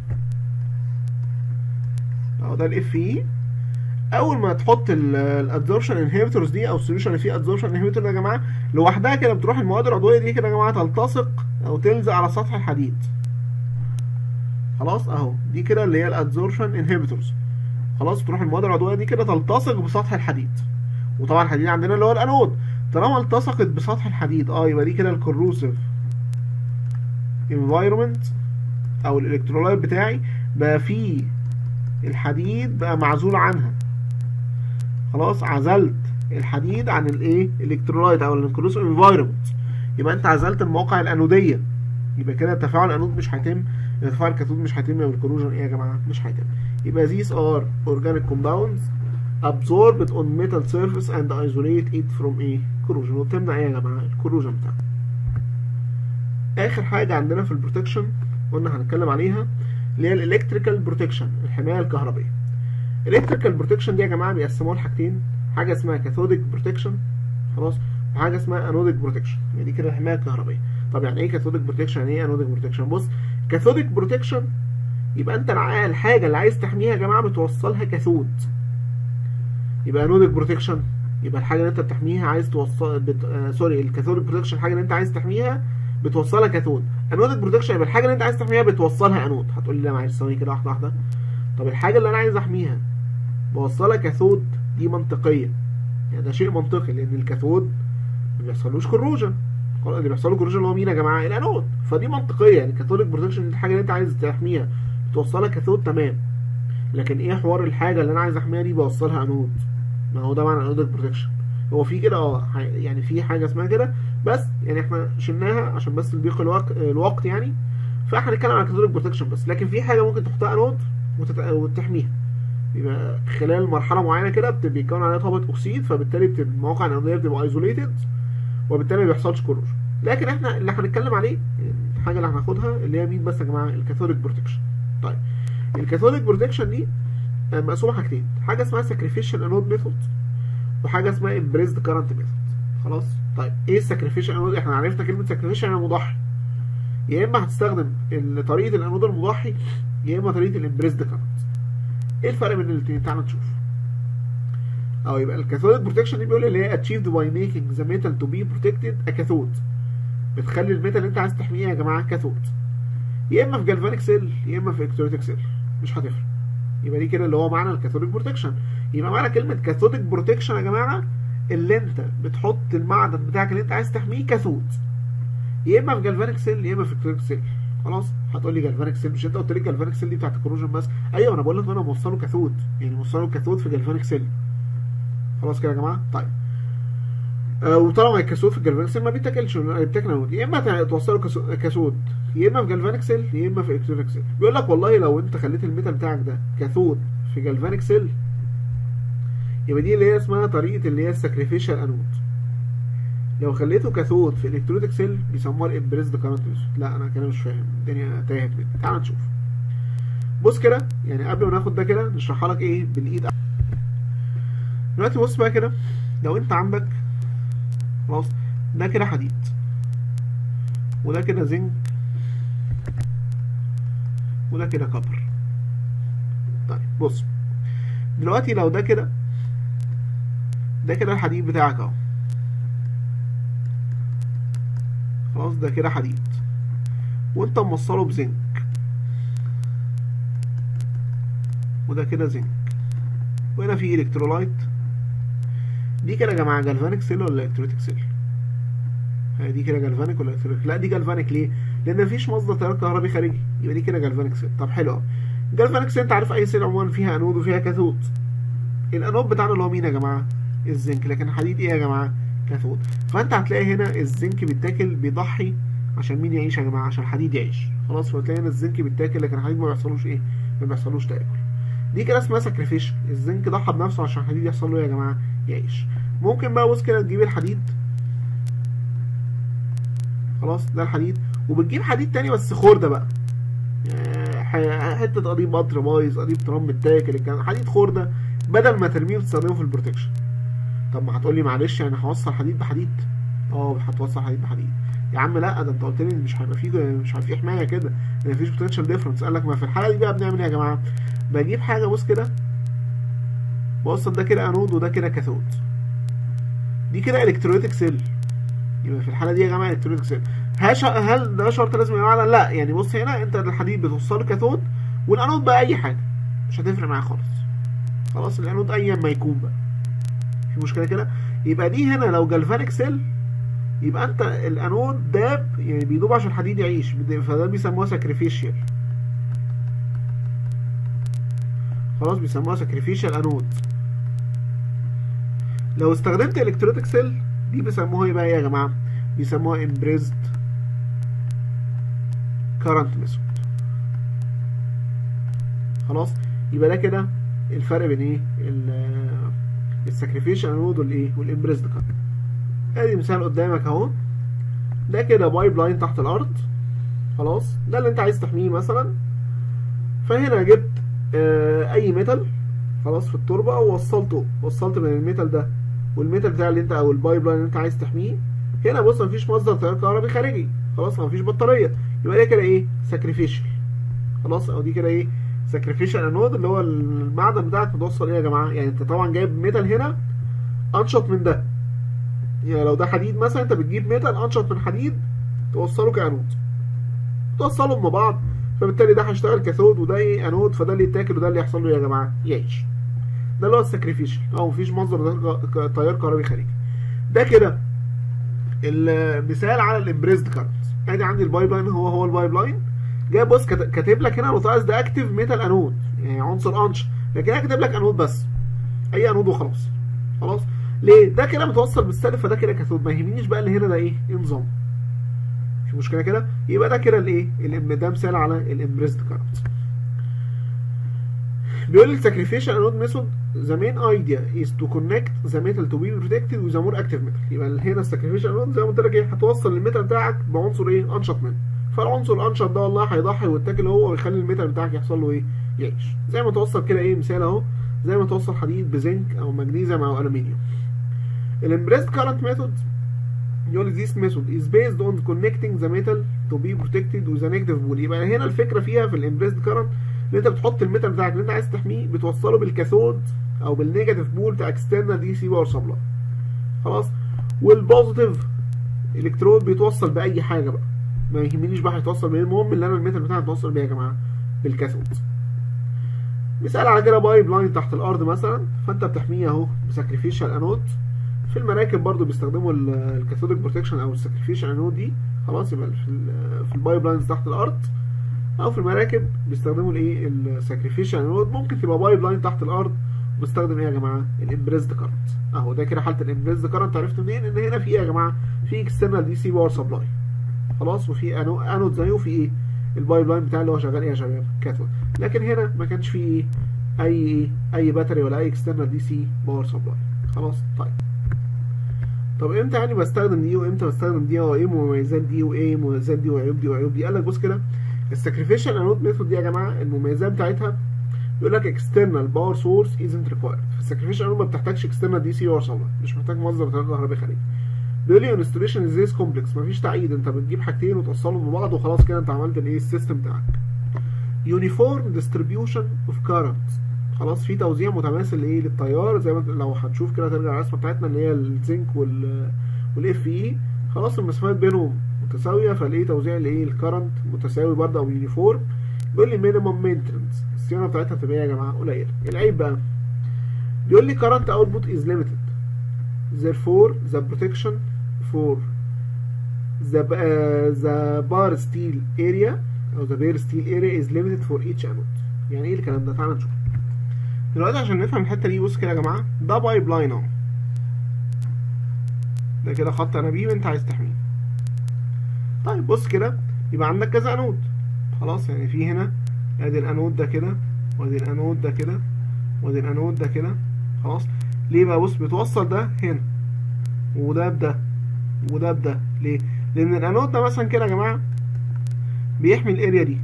اهو ده الاف اي اول ما تحط الادزوربشن انهبيتورز دي او السوليوشن اللي فيه ادزوربشن انهبيتور ده يا جماعه لوحدها كده بتروح المواد العضويه دي كده يا جماعه تلتصق او تلزق على سطح الحديد خلاص اهو دي كده اللي هي الادزوربشن انهبيتورز خلاص تروح المواد العضويه دي كده تلتصق بسطح الحديد وطبعا الحديد عندنا اللي هو الانود طالما التصقت بسطح الحديد اه يبقى دي كده الكروسيف انفايرمنت او الالكترولايت بتاعي بقى فيه الحديد بقى معزول عنها خلاص عزلت الحديد عن الايه الالكترولايت او الكروسيف انفايرمنت يبقى انت عزلت المواقع الانوديه يبقى كده تفاعل الانود مش هيتم يبقى تفاعل الكاثود مش هيتم يبقى الكروجن ايه يا جماعه مش هيتم يبقى these are organic compounds absorbed on metal surface and isolate it from ايه corrosion وبتمنع ايه يا جماعه الكروجن بتاعها اخر حاجه عندنا في البروتكشن قلنا هنتكلم عليها اللي هي الالكتريكال بروتكشن الحمايه الكهربائيه الالكتريكال بروتكشن دي يا جماعه بيقسموها لحاجتين حاجه اسمها كاثوديك بروتكشن خلاص وحاجه اسمها انوديك بروتكشن يعني دي كده الحمايه الكهربائيه طب يعني ايه كاثوديك بروتكشن يعني ايه انوديك بروتكشن بص كاثوديك بروتكشن يبقى انت الع- الحاجه اللي عايز تحميها يا جماعه بتوصلها كاثود يبقى انوديك بروتكشن يبقى الحاجه اللي انت بتحميها عايز توصل بت... آه سوري الكاثوديك بروتكشن الحاجه اللي انت عايز تحميها بتوصلها كاثود انوديك بروتكشن يبقى الحاجه اللي انت عايز تحميها بتوصلها انود هتقول لي لا معلش ثواني كده واحده واحده طب الحاجه اللي انا عايز احميها بوصلها كاثود دي منطقيه يعني ده شيء منطقي لان الكاثود ما بيحصلوش كروجن اللي بيحصل له كروجن اللي هو مين يا جماعه الانود فدي منطقيه يعني كاثوديك بروتكشن الحاجه اللي انت عايز تحميها بتوصلها كاثود تمام لكن ايه حوار الحاجه اللي انا عايز احميها دي بوصلها انود ما هو ده معنى انوديك بروتكشن هو في كده اه ح- يعني في حاجه اسمها كده بس يعني احنا شلناها عشان بس لضيق الوقت الوقت يعني فاحنا هنتكلم على كاثوديك بروتكشن بس لكن في حاجه ممكن تحطها انود وتت... وتحميها بيبقى خلال مرحله معينه كده بت- بيكون عليها طبقه اكسيد فبالتالي بتبقى المواقع الانوديه بتبقى ايزوليتد وبالتالي ما بيحصلش كروجن لكن احنا اللي هنتكلم عليه الحاجه اللي هناخدها اللي هي مين بس يا جماعه الكاثوديك بروتكشن طيب الكاثوديك بروتكشن دي آه، مقسومه حاجتين حاجه اسمها ساكريفيشال انود ميثود وحاجه اسمها امبريزد كارنت ميثود خلاص طيب ايه الساكريفيشال انود احنا عرفنا كلمه ساكريفيشال يعني مضحي يا اما هتستخدم ال- طريقه الانود المضحي يا اما طريقه الامبريزد كارنت ايه الفرق بين الاثنين تعال نشوف او يبقى الكاثوديك بروتكشن دي بيقول اللي هي achieved by making the metal to be protected a cathode بتخلي الميتال اللي انت عايز تحميه يا جماعه كاثود يا اما في جالفانيك سيل يا اما في الكتروليتيك سيل مش هتفرق يبقى دي كده اللي هو معنى الكاثوديك بروتكشن يبقى معنى كلمه كاثوديك بروتكشن يا جماعه اللي انت بتحط المعدن بتاعك اللي انت عايز تحميه كاثود يا اما في جالفانيك سيل يا اما في الكتروليتيك سيل خلاص هتقول لي جالفانيك سيل مش انت قلت لي جالفانيك سيل دي بتاعت الكروجن بس ايوه انا بقول لك انا موصله كاثود يعني موصله كاثود في جالفانيك سيل خلاص كده يا جماعه طيب آه، وطالما الكاثود في الجالفانيك سيل ما بيتاكلش بيتاكل نود يا اما توصله كاسو- كاثود يا اما في جالفانيك سيل يا اما في الكترونيك سيل بيقول لك والله لو انت خليت الميتال بتاعك ده كاثود في جالفانيك سيل يبقى دي اللي هي اسمها طريقه اللي هي الساكريفيشال انود لو خليته كاثود في الكتروديك سيل بيسموها الامبريزد كارنت لا انا كده مش فاهم الدنيا تاهت مني تعال نشوف بص كده يعني قبل ما ناخد ده كده نشرحها لك ايه بالايد دلوقتي بص بقى كده لو انت عندك خلاص ده كده حديد وده كده زنك وده كده كبر طيب بص دلوقتي لو ده كده ده كده الحديد بتاعك اهو خلاص ده كده حديد وانت موصله بزنك وده كده زنك وهنا في الكترولايت دي كده يا جماعه جالفانيك سيل ولا الكتريتيك سيل هي دي كده جالفانيك ولا الكتريتيك لا دي جالفانيك ليه لان مفيش مصدر تيار كهربي خارجي يبقى دي كده جالفانيك سيل طب حلو قوي جالفانيك سيل انت عارف اي سيل عموما فيها انود وفيها كاثود الانود بتاعنا اللي هو مين يا جماعه الزنك لكن الحديد ايه يا جماعه كاثود فانت هتلاقي هنا الزنك بيتاكل بيضحي عشان مين يعيش يا جماعه عشان الحديد يعيش خلاص فتلاقي هنا الزنك بيتاكل لكن الحديد ما بيحصلوش ايه ما بيحصلوش تاكل دي كده اسمها ساكريفيشن الزنك ضحى بنفسه عشان الحديد يحصل له إيه يا جماعه يعيش ممكن بقى بص كده تجيب الحديد خلاص ده الحديد وبتجيب حديد تاني بس خردة بقى يعني ح- حتة قضيب قطر بايظ قضيب ترام متاكل الكلام حديد خردة بدل ما ترميه وتستخدمه في البروتكشن طب ما هتقولي معلش يعني هوصل حديد بحديد اه هتوصل حديد بحديد يا عم لا ده انت قلت لي مش هيبقى فيه مش هيبقى فيه حمايه كده مفيش بوتنشال ديفرنس قال لك ما في الحاله دي بقى بنعمل ايه يا جماعه بجيب حاجه بص كده بوصل ده كده انود وده كده كاثود دي كده الكتروليتيك سيل يبقى في الحاله دي يا جماعه الكتروليتيك سيل هل هل ده شرط لازم يبقى معدن لا يعني بص هنا انت الحديد بتوصله كاثود والانود بقى اي حاجه مش هتفرق معايا خالص خلاص الانود ايا ما يكون بقى في مشكله كده يبقى دي هنا لو جالفانيك سيل يبقى انت الانود داب يعني بيدوب عشان الحديد يعيش فده بيسموها ساكريفيشال خلاص بيسموها ساكريفيشال انود لو استخدمت الكتريتيك سيل دي بيسموها ايه بقى يا جماعه بيسموها امبريزد كارنت ميثود خلاص يبقى ده كده الفرق بين ايه الساكريفيشال انود والايه والامبريزد كارنت ادي مثال قدامك اهو ده كده بايب لاين تحت الارض خلاص ده اللي انت عايز تحميه مثلا فهنا جبت آه اي ميتال خلاص في التربه ووصلته وصلت من الميتال ده والميتال بتاع اللي انت او البايب لاين اللي انت عايز تحميه هنا بص مفيش مصدر تيار كهربي خارجي خلاص مفيش بطاريه يبقى ده كده ايه ساكريفيشال خلاص او دي كده ايه ساكريفيشال انود اللي هو المعدن بتاعك متوصل ايه يا جماعه يعني انت طبعا جايب ميتال هنا انشط من ده يعني لو ده حديد مثلا انت بتجيب ميتال انشط من حديد توصله كانود توصلهم مع بعض فبالتالي ده هيشتغل كاثود وده ايه انود فده اللي يتاكل وده اللي يحصل له يا جماعه يعيش ده اللي هو الساكريفيشال او مفيش مصدر تيار كهربي خارجي ده كده المثال على الامبريزد كارنت ادي عندي البايب لاين هو هو البايب لاين جاي بص كاتب لك هنا الوطاس ده اكتف ميتال انود يعني عنصر انش لكن انا كاتب لك انود بس اي انود وخلاص خلاص ليه ده كده متوصل بالسالب فده كده كاثود ما يهمنيش بقى اللي هنا ده ايه ايه نظام في مشكله كده يبقى ده كده الايه ده مثال على الامبريزد كارنت بيقول لي sacrificial anode method the main idea is to connect the metal to be protected with a more active metal يبقى هنا sacrificial anode زي ما قلت لك ايه هتوصل الميتال بتاعك بعنصر ايه انشط منه فالعنصر الانشط ده والله هيضحي ويتكل هو ويخلي الميتال بتاعك يحصل له ايه يعيش زي ما توصل كده ايه مثال اهو زي ما توصل حديد بزنك او مغنيسيوم او الومنيوم الامبريست كارنت ميثود يقول لي this method is based on connecting the metal to be protected with a negative pole يبقى هنا الفكره فيها في الامبريست كارنت ان انت بتحط الميتال بتاعك اللي انت عايز تحميه بتوصله بالكاثود او بالنيجاتيف بول بتاع اكسترنال دي سي باور سبلاي خلاص والبوزيتيف الكترود بيتوصل باي حاجه بقى ما يهمنيش بقى هيتوصل بايه المهم ان انا الميتال بتاعي متوصل بيه يا جماعه بالكاثود مثال على كده بايب لاين تحت الارض مثلا فانت بتحميه اهو بساكريفيشال انود في المراكب برضو بيستخدموا الكاثوديك بروتكشن او الساكريفيشال انود دي خلاص يبقى في في البايب لاينز تحت الارض او في المراكب بيستخدموا الايه الساكريفيشال انود ممكن تبقى بايب لاين تحت الارض بستخدم ايه يا جماعه الامبريزد كارنت اهو ده كده حاله الامبريزد كارنت عرفت منين ان هنا في ايه يا جماعه في اكسترنال دي سي باور سبلاي خلاص وفي انود زيه وفي ايه البايب لاين بتاع اللي هو شغال ايه يا شباب كاثود لكن هنا ما كانش فيه ايه اي ايه اي باتري ولا اي اكسترنال دي سي باور سبلاي خلاص طيب طب امتى يعني بستخدم دي وامتى بستخدم دي وايه مميزات دي وايه مميزات دي وعيوب دي وعيوب دي قال لك بص كده الساكريفيشال انود ميثود دي يا جماعه المميزات بتاعتها يقول لك اكسترنال باور سورس ازنت ريكوايرد في الساكريفيشال انود ما بتحتاجش اكسترنال دي سي باور سبلاي مش محتاج مصدر تيار كهربائي خارجي بيقول لي انستليشن ازايز كومبلكس مفيش تعقيد انت بتجيب حاجتين وتوصلهم ببعض وخلاص كده انت عملت الايه السيستم بتاعك يونيفورم ديستريبيوشن اوف كارنت خلاص في توزيع متماثل ايه للتيار زي ما لو هنشوف كده ترجع الرسمه بتاعتنا اللي هي الزنك وال والاف اي خلاص المسافات بينهم متساويه فالايه توزيع الايه الكرنت متساوي برضه او يونيفورم بيقول لي مينيمم مينتنس الصيانه بتاعتها تبقى يا جماعه قليله العيب بقى بيقول لي current output is limited therefore the protection for the uh, the bar steel area او the bare steel area is limited for each anode يعني ايه الكلام ده تعالى نشوف دلوقتي عشان نفهم الحته دي بص كده يا جماعه ده بايب لاين اهو ده كده خط انابيب انت عايز تحميه طيب بص كده يبقى عندك كذا انود خلاص يعني في هنا ادي الانود ده كده وادي الانود ده كده وادي الانود ده كده خلاص ليه بقى بص بتوصل ده هنا وده بده وده بده ليه لان الانود ده مثلا كده يا جماعه بيحمي الاريا دي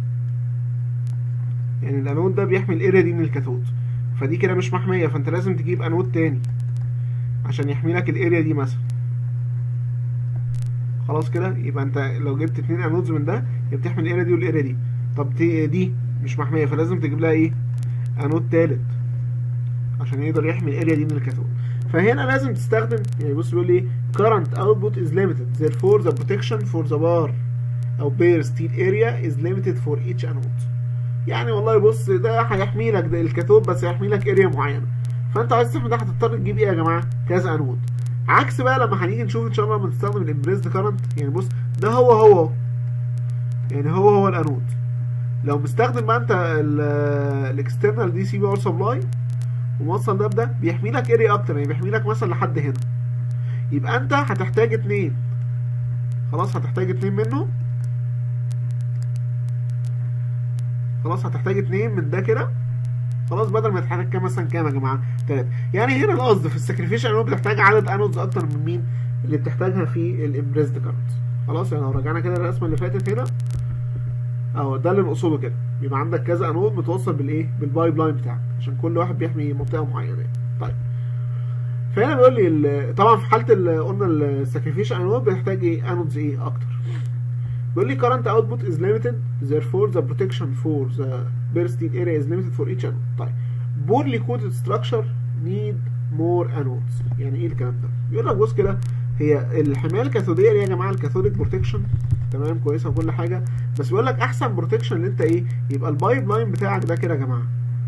يعني الانود ده بيحمي الاريا دي من الكاثود فدي كده مش محميه فانت لازم تجيب انود تاني عشان يحمي لك الاريا دي مثلا خلاص كده يبقى انت لو جبت اتنين انودز من ده يبقى بتحمي الاريا دي والاريا دي طب دي مش محميه فلازم تجيب لها ايه انود تالت عشان يقدر يحمي الاريا دي من الكاثود فهنا لازم تستخدم يعني بص بيقول ايه current output is limited therefore the protection for the bar او bare steel area is limited for each anode يعني والله بص ده هيحمي لك ده الكاثود بس هيحمي لك اريا معينه فانت عايز تحمي ده هتضطر تجيب ايه يا جماعه كذا انود عكس بقى لما هنيجي نشوف ان شاء الله لما تستخدم الامبريزد كارنت يعني بص ده هو هو يعني هو هو الانود لو مستخدم بقى انت الاكسترنال دي سي باور سبلاي وموصل ده بده بيحمي لك اريا اكتر يعني بيحمي لك مثلا لحد هنا يبقى انت هتحتاج اتنين خلاص هتحتاج اتنين منه خلاص هتحتاج اتنين من ده كده خلاص بدل ما تحتاج كام مثلا كام يا جماعه تلاته يعني هنا القصد في السكريفيشن انود بتحتاج عدد انودز اكتر من مين اللي بتحتاجها في الامبريزد كارنت خلاص يعني لو رجعنا كده الرسمه اللي فاتت هنا اهو ده اللي نقصده كده بيبقى عندك كذا انود متوصل بالايه بالبايب لاين بتاعك عشان كل واحد بيحمي منطقه معينه يعني. طيب فهنا بيقول لي طبعا في حاله اللي قلنا السكريفيشن انود بيحتاج ايه انودز ايه اكتر بيقول لي current output is limited therefore the protection for the bare steel area is limited for each anode طيب poorly coated structure need more anodes يعني ايه الكلام ده بيقول لك بص كده هي الحمايه الكاثوديه دي يا جماعه الكاثوديك بروتكشن تمام كويسه وكل حاجه بس بيقول لك احسن بروتكشن اللي انت ايه يبقى البايب لاين بتاعك ده كده يا جماعه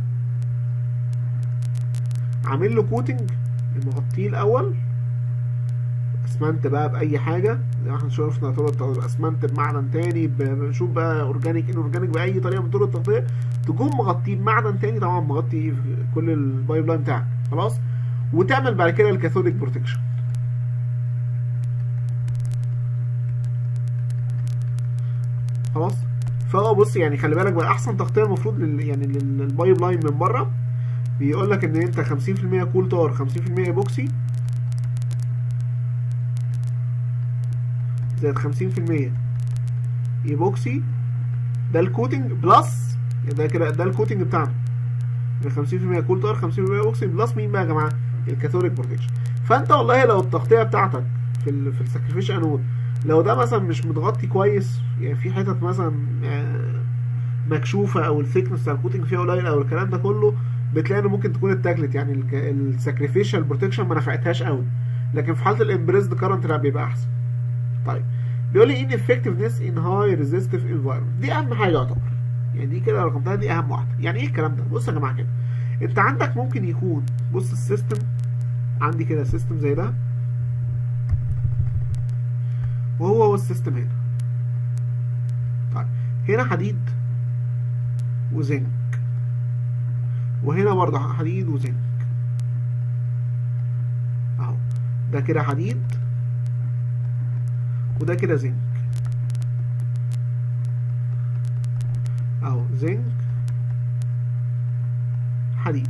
عامل له كوتنج مغطيه الاول اسمنت بقى باي حاجه زي ما احنا شفنا طرق اسمنت بمعدن تاني بنشوف بقى اورجانيك ان اورجانيك باي طريقه من طرق التغطيه تكون مغطيه بمعدن تاني طبعا مغطي كل البايب لاين بتاعك خلاص وتعمل بعد كده الكاثوديك بروتكشن خلاص فهو بص يعني خلي بالك بقى احسن تغطيه المفروض لل يعني للبايب لاين من بره بيقول لك ان انت 50% كول تار 50% ايبوكسي زائد 50% ايبوكسي ده الكوتنج بلس ده كده ده الكوتنج بتاعنا 50% كول تار 50% ايبوكسي بلس مين بقى يا جماعه الكاثوليك بروتكشن فانت والله لو التغطيه بتاعتك في ال في الساكريفيش انود لو ده مثلا مش متغطي كويس يعني في حتت مثلا مكشوفه او الثيكنس بتاع الكوتنج فيها قليل او الكلام ده كله بتلاقي انه ممكن تكون اتاكلت يعني الساكريفيشال بروتكشن ما نفعتهاش قوي لكن في حاله الامبريسد كارنت لا بيبقى احسن طيب بيقول لي ان effectiveness in high resistive environment دي اهم حاجه يعتبر يعني دي كده رقم دي اهم واحده يعني ايه الكلام ده بص يا جماعه كده انت عندك ممكن يكون بص السيستم عندي كده سيستم زي ده وهو هو السيستم هنا طيب هنا حديد وزنك وهنا برضه حديد وزنك اهو ده كده حديد وده كده زنك اهو زنك حديد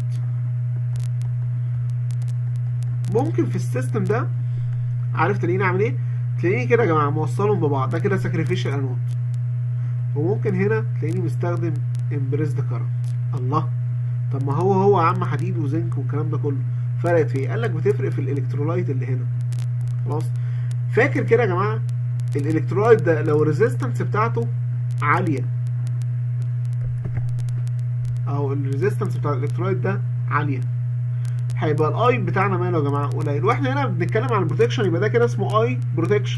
ممكن في السيستم ده عارف تلاقيني اعمل ايه تلاقيني كده يا جماعه موصلهم ببعض ده كده ساكريفيشال انود وممكن هنا تلاقيني مستخدم امبريسد كارنت الله طب ما هو هو يا عم حديد وزنك والكلام ده كله فرقت في ايه قال لك بتفرق في الالكترولايت اللي هنا خلاص فاكر كده يا جماعه الالكترولايت ده لو الريزيستنس بتاعته عاليه او الريزيستنس بتاع الالكترولايت ده عاليه هيبقى الاي بتاعنا ماله يا جماعه قليل واحنا هنا بنتكلم عن البروتكشن يبقى ده كده اسمه اي بروتكشن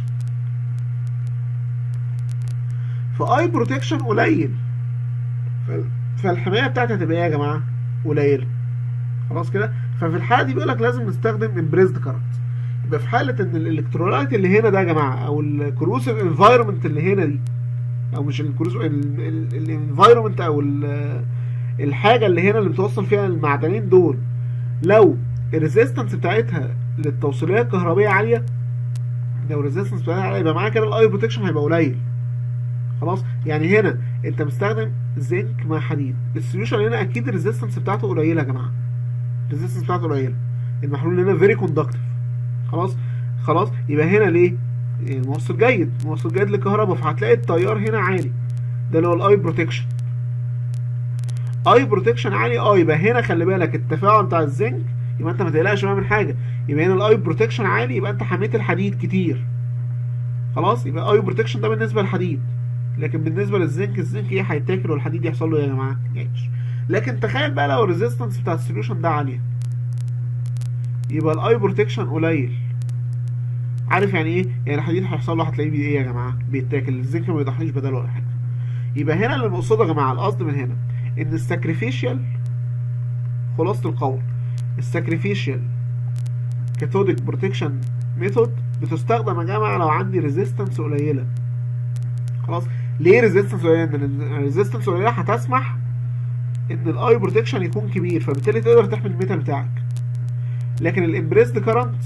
فاي بروتكشن قليل فالحمايه بتاعتي هتبقى ايه يا جماعه قليله خلاص كده ففي الحاله دي بيقول لك لازم نستخدم امبريزد كارنت يبقى في حاله ان الالكترولايت اللي هنا ده يا جماعه او الكروسيف انفايرمنت اللي هنا دي او مش الكروسيف الانفايرمنت او الحاجه اللي هنا اللي بتوصل فيها المعدنين دول لو الريزيستنس بتاعتها للتوصيليه الكهربائيه عاليه لو الريزيستنس بتاعتها عاليه يبقى معايا كده الاي بروتكشن هيبقى قليل خلاص يعني هنا انت مستخدم زنك مع حديد السوليوشن هنا اكيد الريزيستنس بتاعته قليله يا جماعه الريزيستنس بتاعته قليله المحلول هنا فيري كوندكتيف خلاص خلاص يبقى هنا ليه موصل جيد موصل جيد للكهرباء فهتلاقي التيار هنا عالي ده اللي هو الاي بروتكشن اي بروتكشن عالي اه يبقى هنا خلي بالك التفاعل بتاع الزنك يبقى انت ما تقلقش بقى من حاجه يبقى هنا الاي بروتكشن عالي يبقى انت حميت الحديد كتير خلاص يبقى اي بروتكشن ده بالنسبه للحديد لكن بالنسبه للزنك الزنك ايه هيتاكل والحديد يحصل له يا جماعه يعيش لكن تخيل بقى لو الريزيستنس بتاع السوليوشن ده عاليه يبقى الاي بروتكشن قليل عارف يعني ايه يعني الحديد هيحصل له هتلاقيه ايه يا جماعه بيتاكل الزنك ما بيضحيش بداله ولا حاجه يبقى هنا اللي مقصوده يا جماعه القصد من هنا ان الساكريفيشال خلاصه القول الساكريفيشال كاثوديك بروتكشن ميثود بتستخدم يا جماعه لو عندي ريزيستنس قليله خلاص ليه ريزيستنس قليله ان الريزيستنس قليله هتسمح ان الاي بروتكشن يكون كبير فبالتالي تقدر تحمي الميتال بتاعك لكن الامبريسد كارنت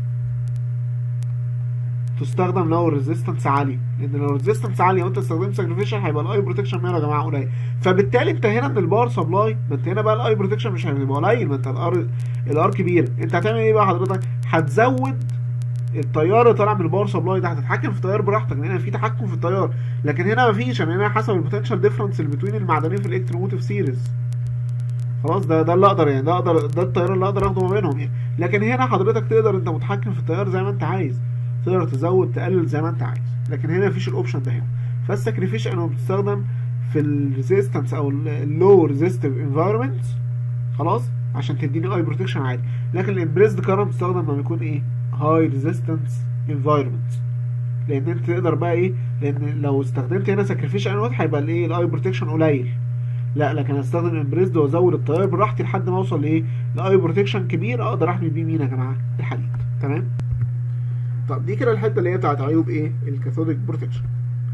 تستخدم لو الريزيستنس عالي لان لو الريزيستنس عاليه وانت استخدمت ساكريفيشن هيبقى الاي بروتكشن ماله يا جماعه قليل فبالتالي انت هنا من الباور سبلاي ما انت هنا بقى الاي بروتكشن مش هيبقى قليل ما انت الار الار كبير انت هتعمل ايه بقى حضرتك هتزود التيار اللي طالع من الباور سبلاي ده هتتحكم في التيار براحتك لان هنا في تحكم في التيار لكن هنا مفيش يعني هنا حسب البوتنشال ديفرنس اللي بين المعدنين في الالكتروموتيف سيريز خلاص ده ده اللي اقدر يعني ده اقدر ده التيار اللي اقدر اخده ما بينهم يعني لكن هنا حضرتك تقدر انت متحكم في التيار زي ما انت عايز تقدر تزود تقلل زي ما انت عايز لكن هنا مفيش الاوبشن ده هنا فالساكريفيشن هو بتستخدم في الريزيستنس او اللو ريزيستيف انفايرمنت خلاص عشان تديني اي بروتكشن عالي لكن الامبريسد كارنت بتستخدم لما يكون ايه هاي ريزيستنس انفايرمنت لان انت تقدر بقى ايه لان لو استخدمت هنا ساكريفيشن انود هيبقى الايه الاي بروتكشن قليل لا لكن هستخدم امبريسد وازود التيار براحتي لحد ما اوصل لايه لاي بروتكشن كبير اقدر احمي بيه مين يا جماعه الحديد تمام طب دي كده الحته اللي هي بتاعت عيوب ايه الكاثوديك بروتكشن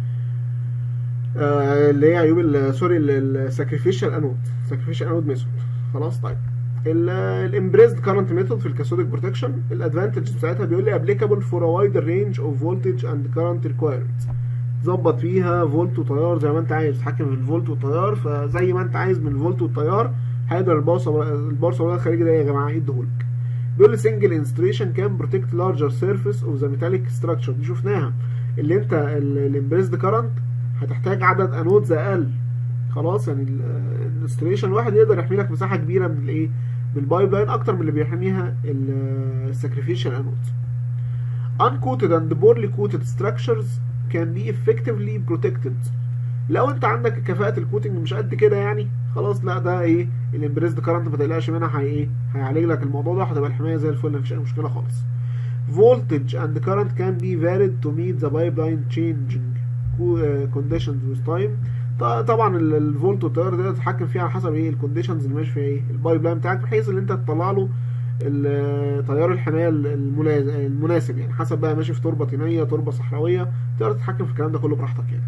آه اللي هي عيوب سوري الساكريفيشال انود ساكريفيشال انود ميثود خلاص طيب الامبريزد كارنت ميثود في الكاثوديك بروتكشن الادفانتج بتاعتها بيقول لي ابليكابل فور ا وايدر رينج اوف فولتج اند كارنت ريكوايرمنتس تظبط فيها فولت وتيار زي ما انت عايز تتحكم في الفولت والتيار فزي ما انت عايز من الفولت والتيار هيقدر الباور الباور سبلاي الخارجي ده يا جماعه يديهولك بيقول لي سنجل انستريشن كان بروتكت لارجر سيرفيس اوف ذا ميتاليك ستراكشر دي شفناها اللي انت الامبريسد كارنت هتحتاج عدد انودز اقل خلاص يعني الانستريشن الواحد يقدر يحمي لك مساحه كبيره من الايه من البايب لاين اكتر من اللي بيحميها الساكريفيشال انودز uncoated and poorly coated structures can be effectively protected لو انت عندك كفاءة الكوتنج مش قد كده يعني خلاص لا ده ايه الامبريسد كارنت ما تقلقش منها هي ايه هيعالج لك الموضوع ده هتبقى الحماية زي الفل مفيش اي مشكلة خالص voltage and current can be varied to meet the pipeline changing conditions with time طبعا الفولت والتيار ده تتحكم فيه على حسب ايه الكونديشنز اللي ماشي فيها ايه البايب لاين بتاعك بحيث ان انت تطلع له تيار الحمايه المناسب يعني حسب بقى ماشي في تربه طينيه تربه صحراويه تقدر تتحكم في الكلام ده كله براحتك يعني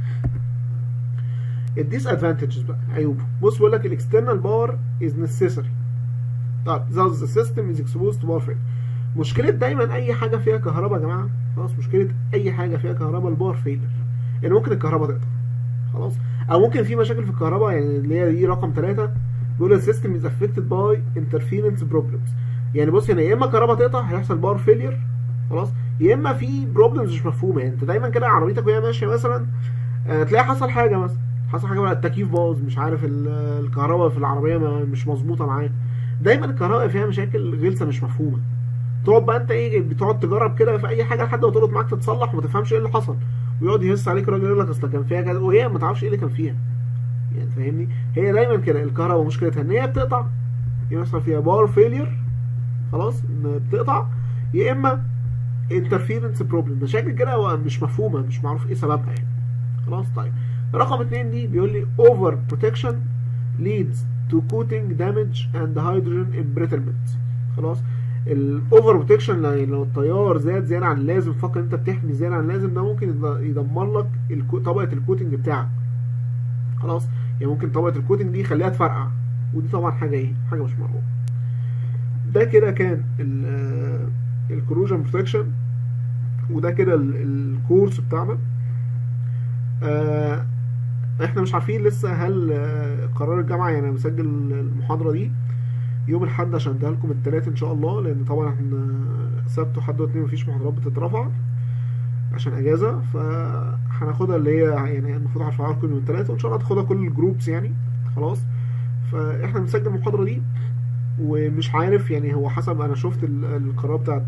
الديس ادفانتجز بقى عيوبه بص بيقول لك الاكسترنال باور از نيسيسري طب thus the system is exposed to power failure مشكله دايما اي حاجه فيها كهرباء يا جماعه خلاص مشكله اي حاجه فيها كهرباء الباور فيلر يعني ممكن الكهرباء تقطع خلاص او ممكن في مشاكل في الكهرباء يعني اللي هي دي رقم ثلاثة بيقول السيستم از افكتد باي انترفيرنس بروبلمز يعني بص هنا يا اما الكهرباء تقطع هيحصل باور فيلير خلاص يا اما في بروبلمز مش مفهومه يعني انت دايما كده عربيتك وهي ماشيه مثلا آه تلاقي حصل حاجه مثلا حصل حاجه بقى التكييف باظ مش عارف الكهرباء في العربيه مش مظبوطه معاك دايما الكهرباء فيها مشاكل غلسه مش مفهومه تقعد بقى انت ايه بتقعد تجرب كده في اي حاجه لحد ما تقعد معاك تتصلح وما تفهمش ايه اللي حصل ويقعد يهس عليك الراجل يقول لك اصل كان فيها كذا وهي ما تعرفش ايه اللي كان فيها يعني فاهمني هي دايما كده الكهرباء مشكلتها ان هي بتقطع يحصل فيها باور فيلير خلاص بتقطع يا اما انترفيرنس بروبلم مشاكل كده مش مفهومه مش معروف ايه سببها يعني خلاص طيب رقم اتنين دي بيقول لي اوفر بروتكشن leads to coating damage and hydrogen embrittlement خلاص الاوفر بروتكشن لو التيار زاد زياده عن اللازم فكر انت بتحمي زياده عن اللازم ده ممكن يدمر لك الكو... طبقه الكوتنج بتاعك خلاص يعني ممكن طبقه الكوتنج دي يخليها تفرقع ودي طبعا حاجه ايه حاجه مش مرغوبه ده كده كان الكروجن بروتكشن وده كده الكورس بتاعنا آه احنا مش عارفين لسه هل قرار الجامعه يعني مسجل المحاضره دي يوم الاحد عشان اديها لكم التلات ان شاء الله لان طبعا احنا سبت وحد واثنين مفيش محاضرات بتترفع عشان اجازه فهناخدها اللي هي يعني المفروض هرفعها لكم يوم التلات وان شاء الله هتاخدها كل الجروبس يعني خلاص فاحنا بنسجل المحاضره دي ومش عارف يعني هو حسب انا شفت القرار بتاعت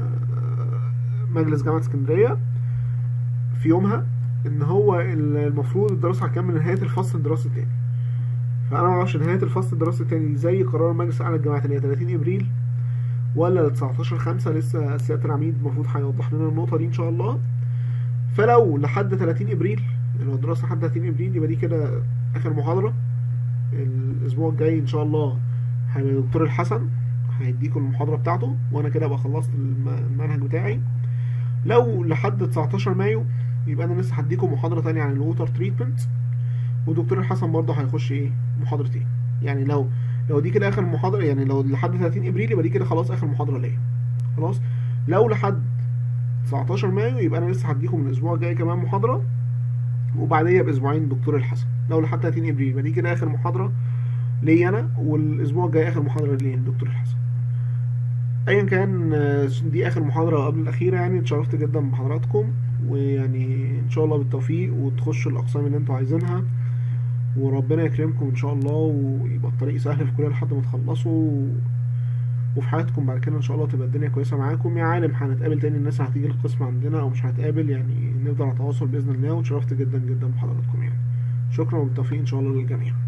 مجلس جامعه اسكندريه في يومها ان هو المفروض الدراسه هتكمل نهايه الفصل الدراسي التاني فانا ما اعرفش نهايه الفصل الدراسي التاني زي قرار مجلس اعلى الجامعات اللي هي 30 ابريل ولا 19 5 لسه سياده العميد المفروض هيوضح لنا النقطه دي ان شاء الله فلو لحد 30 ابريل لو الدراسه لحد 30 ابريل يبقى دي كده اخر محاضره الاسبوع الجاي ان شاء الله هيبقى الدكتور الحسن هيديكم المحاضره بتاعته وانا كده ابقى خلصت المنهج بتاعي لو لحد 19 مايو يبقى انا لسه هديكم محاضره تانية عن الووتر تريتمنت والدكتور الحسن برضه هيخش ايه محاضره ايه يعني لو لو دي كده اخر محاضره يعني لو لحد 30 ابريل يبقى دي كده خلاص اخر محاضره ليا خلاص لو لحد 19 مايو يبقى انا لسه هديكم الاسبوع الجاي كمان محاضره وبعديها باسبوعين الدكتور الحسن لو لحد 30 ابريل يبقى دي كده اخر محاضره ليا انا والاسبوع الجاي اخر محاضره ليا الدكتور الحسن ايا كان دي اخر محاضره قبل الاخيره يعني اتشرفت جدا بحضراتكم ويعني ان شاء الله بالتوفيق وتخشوا الاقسام اللي انتوا عايزينها وربنا يكرمكم ان شاء الله ويبقى الطريق سهل في الكليه لحد ما تخلصوا وفي حياتكم بعد كده ان شاء الله تبقى الدنيا كويسه معاكم يا عالم هنتقابل تاني الناس هتيجي القسم عندنا او مش هتقابل يعني نفضل على تواصل باذن الله واتشرفت جدا جدا بحضراتكم يعني شكرا وبالتوفيق ان شاء الله للجميع